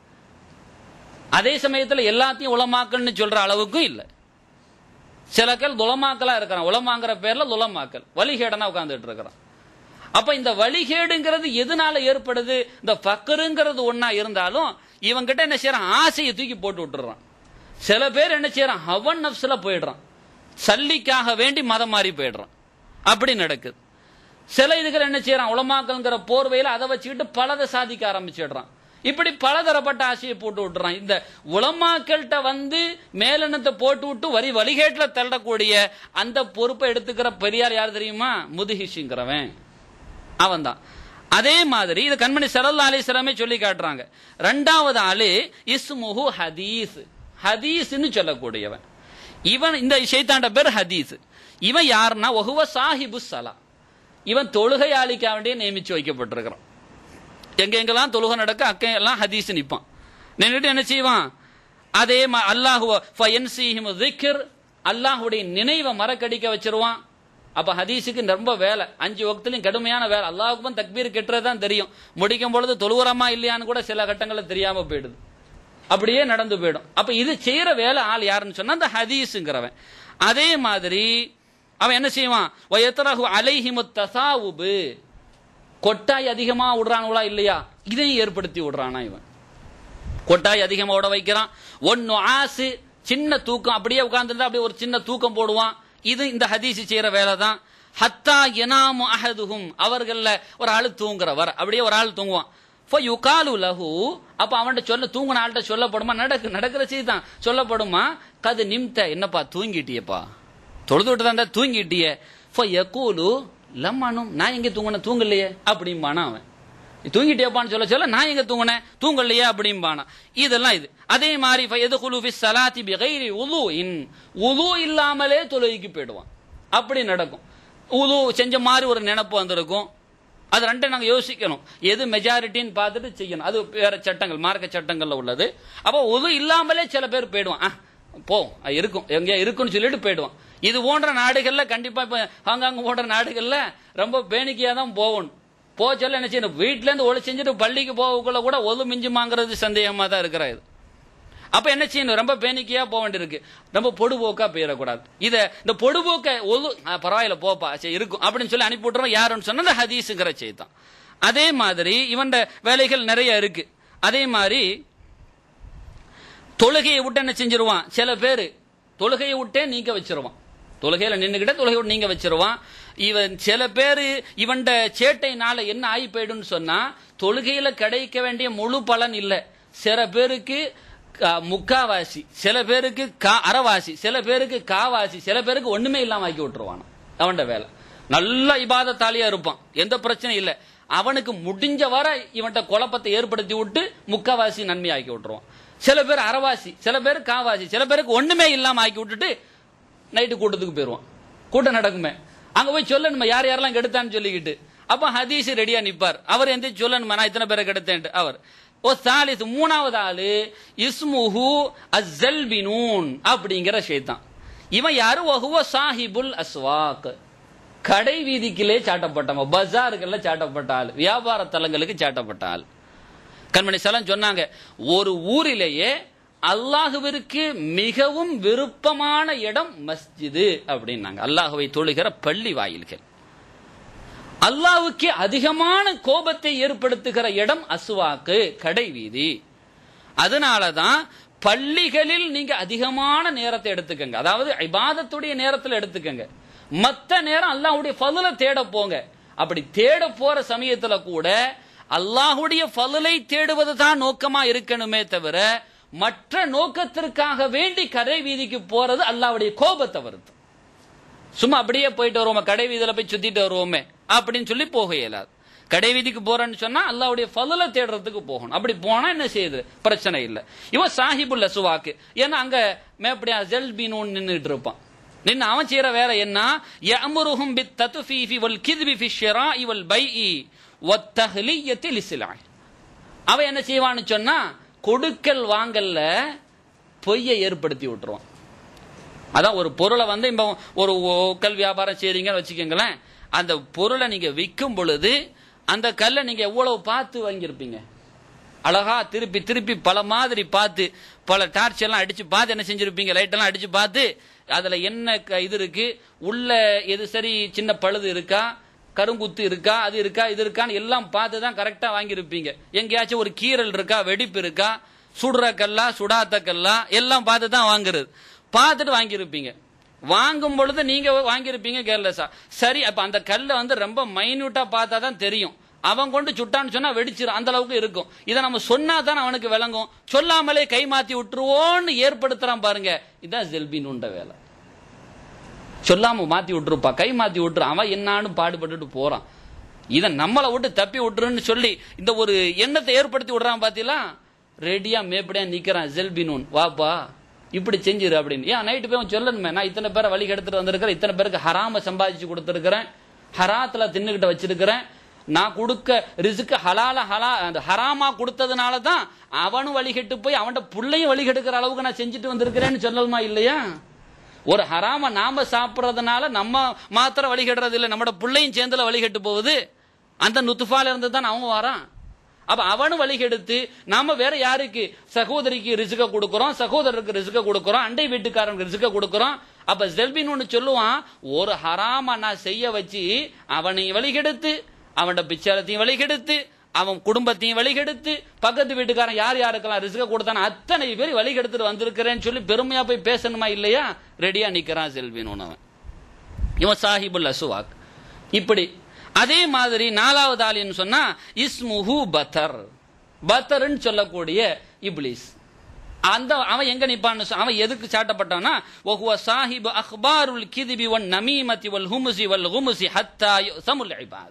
Speaker 1: அதே சமயத்துல எல்லாத்தையும் உலமாக்கல்னு சொல்ற அளவுக்கும் இல்லை சில பேர் துலமாக்களா இருக்கிறான் உலமாங்கிற பேர்ல துலமாக்கல் வழிகேடனா உட்கார்ந்துட்டு இருக்கிறான் அப்ப இந்த வழிகேடுங்கிறது எதனால ஏற்படுது இந்த ஃபக்கருங்கிறது ஒன்னா இருந்தாலும் இவங்கிட்ட என்ன செய்யறான் ஆசையை தூக்கி போட்டு விட்டுறான் சில பேர் என்ன செய்யறான் ஹவன் நப்ஸ்ல போயிடுறான் சல்லிக்காக வேண்டி மதம் மாறி போயிடுறான் அப்படி நடக்குது சில இதுகள் என்ன செய்யறான் உலமாக்கல்ங்கிற போர்வையில அதை வச்சுக்கிட்டு பலதை சாதிக்க ஆரம்பிச்சிடுறான் இப்படி பலதரப்பட்ட ஆசையை போட்டு விட்டுறான் இந்த உலமாக்கள்கிட்ட வந்து மேலெண்ணத்தை போட்டு விட்டு வரி வழிகேட்டுல தள்ளக்கூடிய அந்த பொறுப்பை எடுத்துக்கிற பெரியார் யார் தெரியுமா முதுஹிஷிங்கிறவன் அவன் தான் அதே மாதிரி இது கண்மணி சரல்லா அலிஸ்லாமே சொல்லி காட்டுறாங்க ரெண்டாவது ஆளு இஸ்முஹு ஹதீஸ் ஹதீஸ்னு சொல்லக்கூடியவன் இவன் இந்த ஷைத்தாண்ட பேர் ஹதீஸ் இவன் யாருன்னா ஒஹுவ சாஹிபு சலா இவன் தொழுகையாளிக்காக வேண்டிய நியமிச்சு வைக்கப்பட்டிருக்கிறான் எங்க எங்கெல்லாம் தொழுகை நடக்க அக்க எல்லாம் ஹதீஸ் நிப்பான் நின்றுட்டு என்ன செய்வான் அதே அல்லாஹுவ அல்லாஹுடைய நினைவை மறக்கடிக்க வச்சிருவான் அப்ப ஹதீஸுக்கு ரொம்ப வேலை அஞ்சு வக்திலையும் கடுமையான வேலை அல்லாஹுக்கும் தக்பீர் கெட்டுறதுதான் தெரியும் முடிக்கும் பொழுது தொழுவுறமா இல்லையான்னு கூட சில கட்டங்களில் தெரியாம போயிடுது அப்படியே நடந்து போயிடும் அப்ப இது செய்யற வேலை ஆள் யாருன்னு சொன்னா அந்த ஹதீஸுங்கிறவன் அதே மாதிரி அவன் என்ன செய்வான் வயத்தரகு அலைஹிமு தசாவுபு கொட்டாய் அதிகமா விடுறானுங்களா இல்லையா இதையும் ஏற்படுத்தி விடுறானா இவன் கொட்டாய் அதிகமா விட வைக்கிறான் ஒன்னு ஆசு சின்ன தூக்கம் அப்படியே உட்கார்ந்துருந்தா அப்படியே ஒரு சின்ன தூக்கம் போடுவான் இது இந்த ஹதீஸ் செய்யற வேலை தான் ஹத்தா எனாமு அஹதுஹும் அவர்கள்ல ஒரு ஆள் தூங்குறவர் அப்படியே ஒரு ஆள் தூங்குவான் யுகாலு லஹு அப்ப அவன்கிட்ட சொல்ல தூங்குன ஆள்கிட்ட சொல்லப்படுமா நடக்கு நடக்கிற செய்தி தான் சொல்லப்படுமா கது நிம்த என்னப்பா தூங்கிட்டியப்பா தொழுது விட்டு தான் தூங்கிட்டியே யகூலு லம்மானும் நான் எங்க தூங்கின தூங்கலையே அப்படிம்பானா அவன் தூங்கிட்டியப்பான்னு சொல்ல சொல்ல நான் எங்க தூங்கினேன் தூங்கலையே அப்படிம்பானா இதெல்லாம் இது அதே மாதிரி எதுகுலு ஃபி ஸலாத்தி பிகைரி உலூஇன் உலூ இல்லாமலே தொழுகைக்கு போயிடுவான் அப்படி நடக்கும் உலூ செஞ்ச மாதிரி ஒரு நினைப்பு வந்திருக்கும் அது ரெண்டும் நாங்க யோசிக்கணும் எது மெஜாரிட்டின்னு பார்த்துட்டு செய்யணும் அது வேற சட்டங்கள் மார்க்க சட்டங்கள்ல உள்ளது அப்போ உது இல்லாமலே சில பேர் போயிடுவான் ஆ, போ அது இருக்கும் எங்க இருக்குன்னு சொல்லிட்டு போயிடுவான் இது போன்ற நாடுகள்ல கண்டிப்பா இப்ப ஹாங்காங் போன்ற நாடுகள்ல ரொம்ப பேணிக்கையா தான் போகணும் போக சொல்ல என்ன செய்யணும் வீட்டுல இருந்து ஒளி செஞ்சுட்டு பள்ளிக்கு போகக்குள்ள கூட ஒது மிஞ்சுமாங்கிறது சந்தேகமா தான் இருக்கிறது அப்ப என்ன செய்யணும் ரொம்ப பேனிக்கையா போக வேண்டியிருக்கு ரொம்ப பொடுபோக்கா போயிடக்கூடாது இத இந்த பொடுபோக்க ஒது ஆ, பரவாயில்ல போப்பா சரி இருக்கும் அப்படின்னு சொல்லி அனுப்பி விட்டுறோம் யாருன்னு சொன்னா இந்த ஹதீஸுங்கிற செய்தான் அதே மாதிரி இவன் வேலைகள் நிறைய இருக்கு அதே மாதிரி தொழுகையை விட்டு என்ன செஞ்சிருவான் சில பேர் தொழுகையை விட்டே நீங்க வச்சிருவான் தொழுகையில நின்னுகிட்ட தொழுகை விட்டு நீங்க வச்சிருவான் இவன் சில பேர் இவன்ட சேட்டைனால என்ன ஆகி போயிடும்னு சொன்னா தொழுகையில கிடைக்க வேண்டிய முழு பலன் இல்ல சில பேருக்கு கா- முக்காவாசி சில பேருக்கு கா- அரைவாசி சில பேருக்கு காவாசி சில பேருக்கு ஒண்ணுமே இல்லாம ஆக்கி விட்டுருவான் அவன்ட வேலை நல்ல இபாதத்தாலியா இருப்பான் எந்த பிரச்சனையும் இல்ல அவனுக்கு முடிஞ்ச வரை இவன்ட்ட குழப்பத்தை ஏற்படுத்தி விட்டு முக்காவாசி நன்மை ஆக்கி விட்டுருவான் சில பேர் அரைவாசி சில பேர் காவாசி சில பேருக்கு ஒண்ணுமே இல்லாம ஆக்கி விட்டுட்டு நைட்டு கூட்டத்துக்கு போயிருவான் கூட்டம் நடக்குமே அங்க போய் சொல்லணுமா யார் யாரெல்லாம் கெடுத்தான்னு சொல்லிக்கிட்டு அப்ப ஹதீஸ் ரெடியா நிப்பார் அவர் எந்த சொல்லணுமா நான் இத்தனை பேரை கெடுத்தேன் அவர் ஓ சாலிஸ் மூணாவது ஆளு இஸ்முஹு அஸ்ஸல்பினூன் அப்படிங்கிற ஷைத்தான் இவன் யாரு வஹுவ சாஹிபுல் அஸ்வாக் கடை வீதிக்கிலே சாட்டப்பட்டவன் பஜாருக்குள்ள சாட்டப்பட்ட ஆள் வியாபார தலங்களுக்கு சாட்டப்பட்ட ஆள் கண்மணி சலம் சொன்னாங்க ஒரு ஊரிலேயே அல்லாஹுவிற்கு மிகவும் விருப்பமான இடம் மஸ்ஜிது அப்படின்னாங்க அல்லாஹுவை தொழுகிற பள்ளி வாயில்கள் அல்லாஹ்வுக்கு அதிகமான கோபத்தை ஏற்படுத்துகிற இடம் அசுவாக்கு கடை வீதி அதனாலதான் பள்ளிகளில் நீங்க அதிகமான நேரத்தை எடுத்துக்கங்க அதாவது இபாதத்துடைய நேரத்தில் எடுத்துக்கங்க மத்த நேரம் அல்லாஹ்வுடைய ஃபதுல தேட போங்க அப்படி தேட போற சமயத்துல கூட அல்லாஹ்வுடைய ஃபதுலை தேடுவது தான் நோக்கமா இருக்கணுமே தவிர மற்ற நோக்கத்திற்காக வேண்டி கடை வீதிக்கு போறது அல்லாவுடைய கோபத்தை வருது சும்மா அப்படியே போயிட்டு வருவோமே கடை வீதியில போய் சுத்திட்டு வருவோமே அப்படின்னு சொல்லி போக இயலாது கடை வீதிக்கு போறேன்னு சொன்னா அல்லாவுடைய ஃபதுல தேடுறதுக்கு போகணும் அப்படி போனா என்ன செய்யுது பிரச்சனை இல்லை இவன் சாஹிபுல் அசுவாக்கு ஏன்னா அங்க மேப்படியா ஜெல்பீனு நின்றுட்டு இருப்பான் நின்னு அவன் செய்யற வேற என்ன யஅமுருஹும் பித் தத்ஃபீஃபி வல் கித்பி ஃபி ஷிராஇ வல் பைஇ வத் தஹ்லியத்தி லிஸ்லாஹ் அவன் என்ன செய்வான்னு சொன்னா கொடுக்கல் வாங்கல்ல பொய்யை ஏற்படுத்தி விட்டுருவான் அதான் ஒரு பொருளை வந்து இப்போ ஒரு கல் வியாபாரம் செய்றீங்கன்னு வச்சுக்கோங்களேன் அந்த பொருளை நீங்க விற்கும் பொழுது அந்த கல்லை நீங்க எவ்வளவு பார்த்து வாங்கியிருப்பீங்க அழகா திருப்பி திருப்பி பல மாதிரி பார்த்து பல டார்ச் எல்லாம் அடிச்சு பார்த்து என்ன செஞ்சிருப்பீங்க லைட் எல்லாம் அடிச்சு பார்த்து அதுல என்ன க- இது இருக்கு உள்ள எது சரி சின்ன பழுது இருக்கா கருங்குத்து இருக்கா அது இருக்கா இது இருக்கான்னு எல்லாம் பார்த்து தான் கரெக்டா வாங்கியிருப்பீங்க எங்கேயாச்சும் ஒரு கீறல் இருக்கா வெடிப்பு இருக்கா சுடுற கல்லா சுடாத்த கல்லா எல்லாம் பார்த்து தான் வாங்குறது பார்த்துட்டு வாங்கியிருப்பீங்க வாங்கும் பொழுது நீங்க வாங்கியிருப்பீங்க கேர்லெஸ்ஸா சரி அப்ப அந்த கல்லை வந்து ரொம்ப மைன்யூட்டா பார்த்தா தான் தெரியும் அவன் கொண்டு சுட்டான்னு சொன்னா வெடிச்சிரும் அந்த அளவுக்கு இருக்கும் இதை நம்ம சொன்னா தான் அவனுக்கு விளங்கும் சொல்லாமலே கை மாத்தி விட்டுருவோன்னு ஏற்படுத்துறான் பாருங்க இதான் ஜெல்பினுண்ட வேலை சொல்லாம மாத்தி விட்டுருப்பா கை மாத்தி விட்டுரு அவன் என்னான்னு பாடுபட்டுட்டு போறான் இதை நம்மளை விட்டு தப்பி விட்டுருன்னு சொல்லி இந்த ஒரு எண்ணத்தை ஏற்படுத்தி விடுறான் பாத்தீங்களா ரெடியா மேப்படியா நிக்கிறான் ஜெல்பினூன் வாப்பா இப்படி செஞ்சிரு அப்படின்னு ஏன் நைட்டு போய் அவன் சொல்லணுமே நான் இத்தனை பேரை வழி எடுத்துட்டு வந்திருக்கிறேன் இத்தனை பேருக்கு ஹராம சம்பாதிச்சு கொடுத்துருக்கிறேன் ஹராத்துல தின்னுகிட்ட வச்சிருக்கிறேன் நான் கொடுக்க ரிசுக்கு ஹலால ஹலா அந்த ஹராமா கொடுத்ததுனால தான் அவனும் வழிகெட்டு போய் அவன்கிட்ட புள்ளையும் வழிகெடுக்கிற அளவுக்கு நான் செஞ்சுட்டு வந்திருக்கிறேன்னு சொல்லலுமா இல்லையா ஒரு ஹராம நாம சாப்பிடுறதுனால நம்ம மாத்திரம் வழிகெடுறது இல்லை நம்மட பிள்ளையும் சேர்ந்துல வழிகெட்டு போகுது அந்த நுத்துஃபால இருந்து தான் அவன் வரான் அப்ப அவனும் வழிகெடுத்து நாம வேற யாருக்கு சகோதரிக்கு ரிசுக்க கொடுக்கிறோம் சகோதரருக்கு ரிசுக்க கொடுக்கிறோம் அண்டை வீட்டுக்காரனுக்கு ரிசுக்க கொடுக்கிறோம் அப்ப ஜெல்பின் ஒன்னு சொல்லுவான் ஒரு ஹராம நான் செய்ய வச்சு அவனையும் வழிகெடுத்து அவனோட பிச்சாலத்தையும் வழிகெடுத்து அவன் குடும்பத்தையும் வழிகெடுத்து பக்கத்து வீட்டுக்காரன் யார் யாருக்கெல்லாம் ரிஸ்க கொடுத்தானோ அத்தனை பேர் வழிகெடுத்துட்டு வந்திருக்கிறேன்னு சொல்லி பெருமையா போய் பேசணுமா இல்லையா ரெடியா நிக்கிறான் செல்வின் அவன் இவன் சாஹிபுல் அசுவாக் இப்படி அதே மாதிரி நாலாவது ஆளின்னு சொன்னா இஸ்முஹு பத்தர் பத்தர்ன்னு சொல்லக்கூடிய இப்லீஸ் அந்த அவன் எங்க நிப்பான்னு சொ- அவன் எதுக்கு சாட்டப்பட்டான்னா வஹுவ சாஹிபு அக்பாருல் கிதிபி வன் நமீமதி வல் ஹுமுசி வல் ஹுமுசி ஹத்தா யுஸமுல் இபாத்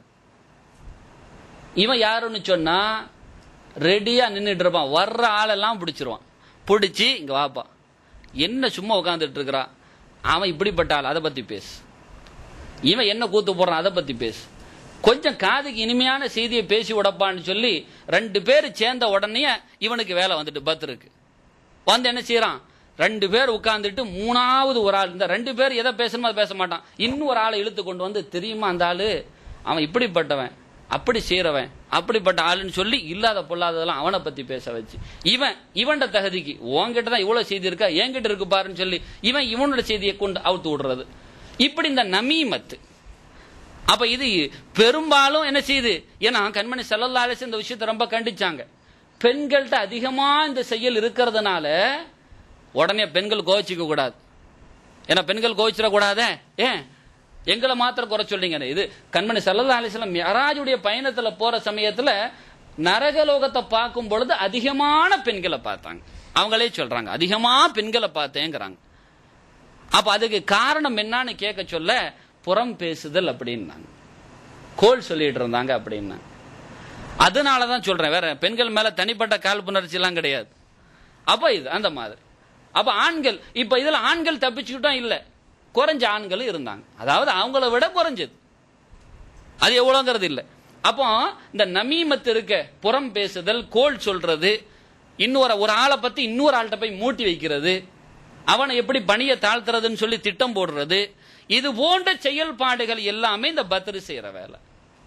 Speaker 1: இவன் யாருன்னு சொன்னா ரெடியா நின்னுட்டு இருப்பான் வர்ற ஆளெல்லாம் பிடிச்சிருவான் பிடிச்சி இங்க வாப்பா என்ன சும்மா உட்காந்துட்டு இருக்கிறா அவன் இப்படிப்பட்ட ஆள் அதை பத்தி பேசு இவன் என்ன கூத்து போடுறான் அதை பத்தி பேசு கொஞ்சம் காதுக்கு இனிமையான செய்தியை பேசி விடப்பான்னு சொல்லி ரெண்டு பேர் சேர்ந்த உடனே இவனுக்கு வேலை வந்துட்டு பத்ருக்கு வந்து என்ன செய்யறான் ரெண்டு பேர் உட்கார்ந்துட்டு மூணாவது ஒரு ஆள் இந்த ரெண்டு பேர் எதை பேசணுமோ அதை பேச மாட்டான் இன்னும் ஒரு ஆளை இழுத்து கொண்டு வந்து தெரியுமா அந்த ஆளு அவன் இப்படிப்பட்டவன் அப்படி செய்யறவன் அப்படிப்பட்ட ஆளுன்னு சொல்லி இல்லாத பொல்லாததெல்லாம் அவனை பத்தி பேச வச்சு இவன் இவன்ட தகுதிக்கு உன்கிட்ட தான் இவ்வளவு செய்தி இருக்கா என்கிட்ட இருக்கு பாருன்னு சொல்லி இவன் இவனோட செய்தியை கொண்டு அவுத்து விடுறது இப்படி இந்த நமீமத்து அப்ப இது பெரும்பாலும் என்ன செய்யுது ஏன்னா கண்மணி செல்லல்லா அலிஸ் இந்த விஷயத்தை ரொம்ப கண்டிச்சாங்க பெண்கள்கிட்ட அதிகமா இந்த செயல் இருக்கிறதுனால உடனே பெண்கள் கோச்சிக்க கூடாது ஏன்னா பெண்கள் கோச்சிட கூடாதே ஏன் எங்களை மாத்திரம் குறை சொல்றீங்க இது கண்மணி சல்லல்லா அலிஸ்லாம் மெராஜுடைய பயணத்துல போற சமயத்துல நரகலோகத்தை பார்க்கும் பொழுது அதிகமான பெண்களை பார்த்தாங்க அவங்களே சொல்றாங்க அதிகமா பெண்களை பார்த்தேங்கிறாங்க அப்ப அதுக்கு காரணம் என்னன்னு கேட்க சொல்ல புறம் பேசுதல் அப்படின்னாங்க கோல் சொல்லிட்டு இருந்தாங்க அப்படின்னா அதனாலதான் சொல்றேன் வேற பெண்கள் மேல தனிப்பட்ட காழ்ப்புணர்ச்சி எல்லாம் கிடையாது அப்ப இது அந்த மாதிரி அப்ப ஆண்கள் இப்ப இதுல ஆண்கள் தப்பிச்சுக்கிட்டோம் இல்ல குறைஞ்ச ஆண்களும் இருந்தாங்க அதாவது அவங்கள விட குறைஞ்சது அது எவ்வளவுங்கிறது இல்ல அப்போ இந்த நமீமத்து இருக்க புறம் பேசுதல் கோல் சொல்றது இன்னொரு ஒரு ஆளை பத்தி இன்னொரு ஆள்கிட்ட போய் மூட்டி வைக்கிறது அவனை எப்படி பணியை தாழ்த்துறதுன்னு சொல்லி திட்டம் போடுறது இது போன்ற செயல்பாடுகள் எல்லாமே இந்த பத்ரு செய்யற வேலை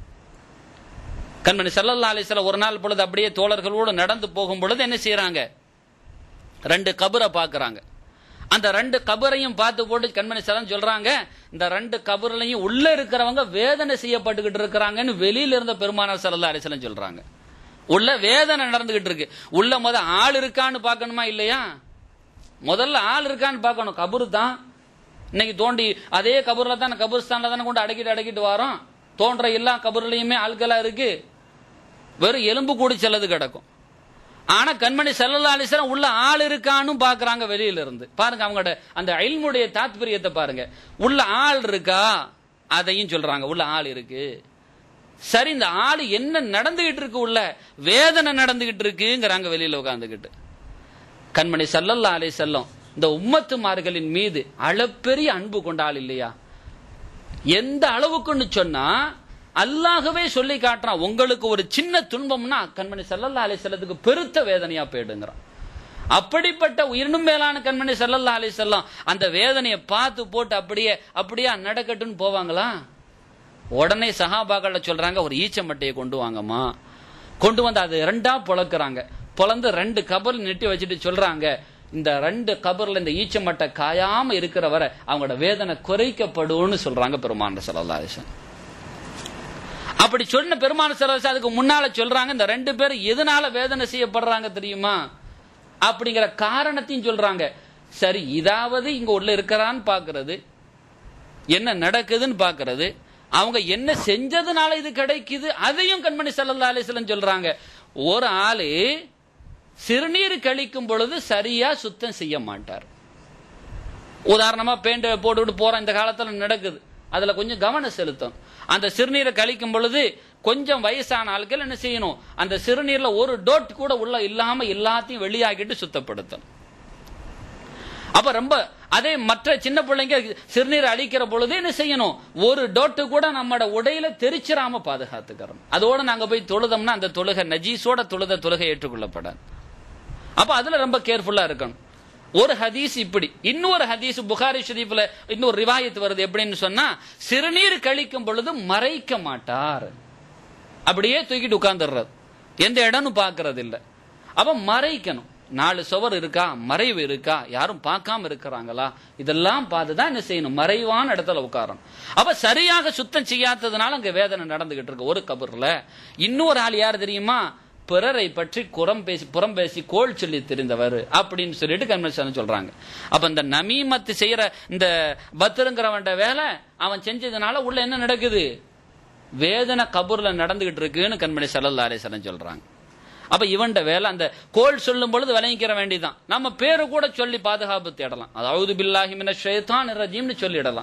Speaker 1: கண்மணி சல்லல்லா அலிஸ்ல ஒரு நாள் பொழுது அப்படியே தோழர்களோடு நடந்து போகும் பொழுது என்ன செய்யறாங்க ரெண்டு கபரை பார்க்கறாங்க அந்த ரெண்டு கபரையும் பார்த்து போட்டு கண்மணி சலம் சொல்றாங்க இந்த ரெண்டு கபர்லையும் உள்ள இருக்கிறவங்க வேதனை செய்யப்பட்டுக்கிட்டு இருக்கிறாங்கன்னு வெளியில இருந்த பெருமானார் சல்லல்லா அலிஸ்லம் சொல்றாங்க உள்ள வேதனை நடந்துகிட்டு இருக்கு உள்ள முத ஆள் இருக்கான்னு பார்க்கணுமா இல்லையா முதல்ல ஆள் இருக்கான்னு பார்க்கணும் கபரு தான் இன்னைக்கு தோண்டி அதே கபூர்ல தான் கபூர்ஸ்தான்ல தானே கொண்டு அடக்கிட்டு அடக்கிட்டு வரோம் தோன்ற எல்லா கபூர்லயுமே ஆள்களா இருக்கு வெறும் எலும்பு கூடி செல்லது கிடக்கும் ஆனா கண்மணி சல்லல்லா அலிஸ்லாம் உள்ள ஆள் இருக்கான்னு பாக்குறாங்க வெளியில இருந்து பாருங்க அவங்களோட அந்த அயில்முடைய தாத்பரியத்தை பாருங்க உள்ள ஆள் இருக்கா அதையும் சொல்றாங்க உள்ள ஆள் இருக்கு சரி இந்த ஆள் என்ன நடந்துகிட்டு இருக்கு உள்ள வேதனை நடந்துகிட்டு இருக்குங்கிறாங்க வெளியில உட்காந்துக்கிட்டு கண்மணி சல்லல்லா அலை செல்லம் இந்த உம்மத்துமார்களின் மீது அளப்பெரிய அன்பு கொண்ட ஆள் இல்லையா எந்த அளவுக்குன்னு சொன்னா அல்லாகவே சொல்லி காட்டுறான் உங்களுக்கு ஒரு சின்ன துன்பம்னா கண்மணி சல்லல்லா அலை செல்லத்துக்கு பெருத்த வேதனையா போயிடுங்கிறான் அப்படிப்பட்ட உயிரினும் மேலான கண்மணி சல்லல்லா அலை செல்லம் அந்த வேதனையை பார்த்து போட்டு அப்படியே அப்படியே நடக்கட்டும்னு போவாங்களா உடனே சஹாபாக்கள சொல்றாங்க ஒரு ஈச்சமட்டையை கொண்டு வாங்கம்மா கொண்டு வந்து அது ரெண்டா பொளக்குறாங்க பொளந்து ரெண்டு கபர் நெட்டி வச்சுட்டு சொல்றாங்க இந்த ரெண்டு கபர்ல இந்த ஈச்சமட்டை காயாம இருக்கிற வரை அவங்களோட வேதனை குறைக்கப்படும்னு சொல்றாங்க பெருமான சல்லாசன் அப்படி சொன்ன பெருமான சரவச அதுக்கு முன்னால சொல்றாங்க இந்த ரெண்டு பேரும் எதனால வேதனை செய்யப்படுறாங்க தெரியுமா அப்படிங்கிற காரணத்தையும் சொல்றாங்க சரி இதாவது இங்க உள்ள இருக்கிறான்னு பாக்குறது என்ன நடக்குதுன்னு பாக்குறது அவங்க என்ன செஞ்சதுனால இது கிடைக்குது அதையும் கண்மணி சல்லா அலிஸ்லம் சொல்றாங்க ஒரு ஆளு சிறுநீர் கழிக்கும் பொழுது சரியா சுத்தம் செய்ய மாட்டார் உதாரணமா பெயிண்ட் போட்டுவிட்டு போறோம் இந்த காலத்துல நடக்குது அதுல கொஞ்சம் கவனம் செலுத்தும் அந்த சிறுநீரை கழிக்கும் பொழுது கொஞ்சம் வயசான ஆட்கள் என்ன செய்யணும் அந்த சிறுநீர்ல ஒரு டோட் கூட உள்ள இல்லாம எல்லாத்தையும் வெளியாகிட்டு சுத்தப்படுத்தணும் அப்ப ரொம்ப அதே மற்ற சின்ன பிள்ளைங்க சிறுநீர் அழிக்கிற பொழுது என்ன செய்யணும் ஒரு டோட்டு கூட நம்மட உடையில தெரிச்சிராம பாதுகாத்துக்கிறோம் அதோட நாங்க போய் தொழுதோம்னா அந்த தொழுகை நஜீஸோட தொழுத தொழுகை ஏற்றுக்கொள்ளப்படாது அப்ப அதுல ரொம்ப கேர்ஃபுல்லா இருக்கணும் ஒரு ஹதீஸ் இப்படி இன்னொரு ஹதீஸ் புகாரி ஷரீஃப்ல இன்னொரு ரிவாயத்து வருது எப்படின்னு சொன்னா சிறுநீர் கழிக்கும் பொழுது மறைக்க மாட்டார் அப்படியே தூக்கிட்டு உட்கார்ந்துடுறது எந்த இடம்னு பாக்குறது இல்ல அப்ப மறைக்கணும் நாலு சுவர் இருக்கா மறைவு இருக்கா யாரும் பார்க்காம இருக்கிறாங்களா இதெல்லாம் பார்த்துதான் என்ன செய்யணும் மறைவான இடத்துல உட்காரணும் அப்ப சரியாக சுத்தம் செய்யாததுனால அங்க வேதனை நடந்துகிட்டு இருக்கு ஒரு கபர்ல இன்னொரு ஆள் யார் தெரியுமா பிறரை பற்றி குறம் பேசி புறம் பேசி கோல் சொல்லி தெரிந்தவர் அப்படின்னு சொல்லிட்டு கன்வென்ஷன் சொல்றாங்க அப்ப இந்த நமீமத்து செய்யற இந்த பத்திரங்கிறவன்ட வேலை அவன் செஞ்சதுனால உள்ள என்ன நடக்குது வேதனை கபூர்ல நடந்துகிட்டு இருக்குன்னு கண்மணி சல்லல்லா அலிசலம் சொல்றாங்க அப்ப இவன்ட வேலை அந்த கோல் சொல்லும் பொழுது விளங்கிக்கிற வேண்டியதான் நம்ம பேரு கூட சொல்லி பாதுகாப்பு தேடலாம் அதாவது பில்லாஹி மின ஷைத்தான் ரஜீம்னு சொல்லிடலாம்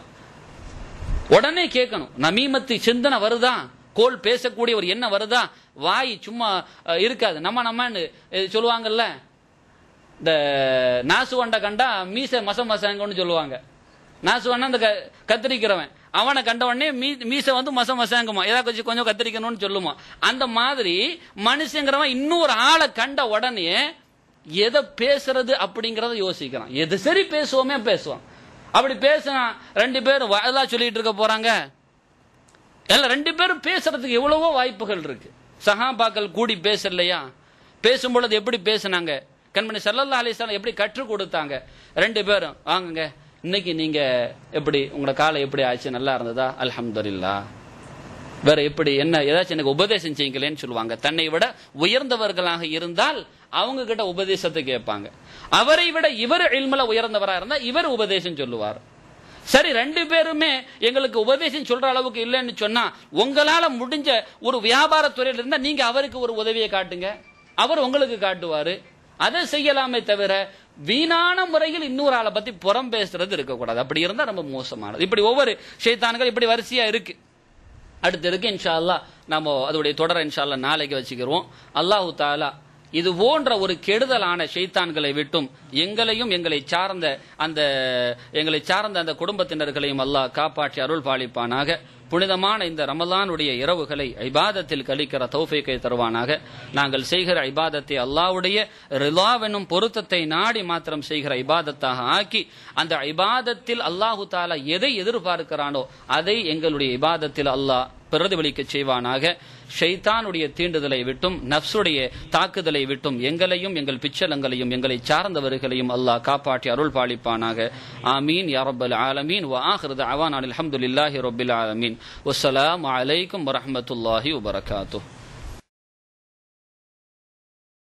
Speaker 1: உடனே கேட்கணும் நமீமத்து சிந்தனை வருதா கோல் பேசக்கூடிய ஒரு எண்ணம் வருதா வாய் சும்மா அஹ், இருக்காது நம்ம நம்மன்னு அஹ், சொல்லுவாங்கல்ல இந்த நாசுவண்டை கண்டா மீச மச மசங்கன்னு சொல்லுவாங்க நாசுவன்னா அந்த க- கத்திரிக்கிறவன் அவனை கண்ட உடனே மீ மீச வந்து மச மசங்குமா ஏதாவது கொஞ்சம் கொஞ்சம் கத்திரிக்கணும்னு சொல்லுமா அந்த மாதிரி மனுஷங்கிறவன் இன்னொரு ஆளை கண்ட உடனே எதை பேசுறது அப்படிங்கறத யோசிக்கிறான் எது சரி பேசுவோமே பேசுவான் அப்படி பேசினா ரெண்டு பேரும் அதெல்லாம் சொல்லிட்டு இருக்க போறாங்க எல்லாம் ரெண்டு பேரும் பேசுறதுக்கு எவ்வளவோ வாய்ப்புகள் இருக்கு சஹாபாக்கள் கூடி பேசலையா பேசும் பொழுது எப்படி பேசுனாங்க கண்மணி சல்லல்லா அலிஸ்லாம் எப்படி கற்றுக் கொடுத்தாங்க ரெண்டு பேரும் வாங்குங்க இன்னைக்கு நீங்க எப்படி உங்களோட காலை எப்படி ஆச்சு நல்லா இருந்ததா அல்ஹம்துலில்லா வேற எப்படி என்ன ஏதாச்சும் எனக்கு உபதேசம் செய்யுங்களேன்னு சொல்லுவாங்க தன்னை விட உயர்ந்தவர்களாக இருந்தால் அவங்க கிட்ட உபதேசத்தை கேட்பாங்க அவரை விட இவர் இல்மல உயர்ந்தவரா இருந்தா இவர் உபதேசம் சொல்லுவார் சரி ரெண்டு பேருமே எங்களுக்கு உபதேசம் சொல்ற அளவுக்கு இல்லைன்னு சொன்னா உங்களால முடிஞ்ச ஒரு வியாபார துறையில இருந்தா நீங்க அவருக்கு ஒரு உதவியை காட்டுங்க அவர் உங்களுக்கு காட்டுவாரு அதை செய்யலாமே தவிர வீணான முறையில் இன்னொரு ஆளை பத்தி புறம் பேசுறது இருக்கக்கூடாது அப்படி இருந்தா ரொம்ப மோசமானது இப்படி ஒவ்வொரு ஷைத்தான்கள் இப்படி வரிசையா இருக்கு அடுத்து இருக்கு இன்ஷா அல்லாஹ் நம்ம அதோடைய தொடரை இன்ஷா அல்லாஹ் நாளைக்கு வச்சுக்கிறோம் அல்லாஹு தாலா இது போன்ற ஒரு கெடுதலான ஷைத்தான்களை விட்டும் எங்களையும் எங்களை சார்ந்த அந்த எங்களை சார்ந்த அந்த குடும்பத்தினர்களையும் அல்லாஹ் காப்பாற்றி அருள் பாலிப்பானாக புனிதமான இந்த ரமலானுடைய இரவுகளை ஐபாதத்தில் கழிக்கிற தௌஃபீக்கை தருவானாக நாங்கள் செய்கிற ஐபாதத்தை அல்லாஹ்வுடைய ரிலாவெனும் பொருத்தத்தை நாடி மாத்திரம் செய்கிற ஐபாதத்தாக ஆக்கி அந்த ஐபாதத்தில் அல்லாஹு தாலா எதை எதிர்பார்க்கிறானோ அதை எங்களுடைய இபாதத்தில் அல்லாஹ் பிரதிபலிக்க செய்வானாக ஷைத்தானுடைய தீண்டுதலை விட்டும் நப்சுடைய தாக்குதலை விட்டும் எங்களையும் எங்கள் பிச்சலங்களையும் எங்களை சார்ந்தவர்களையும் அல்லாஹ் காப்பாற்றி அருள் பாலிப்பானாக ஆமீன் யா ரப்பல் ஆலமீன் வ ஆஹிரு தஅவானா அல்ஹம்துலில்லாஹி ரப்பில் ஆலமீன் வஸ்ஸலாமு அலைக்கும் வரஹ்மத்துல்லாஹி வபரகாத்துஹு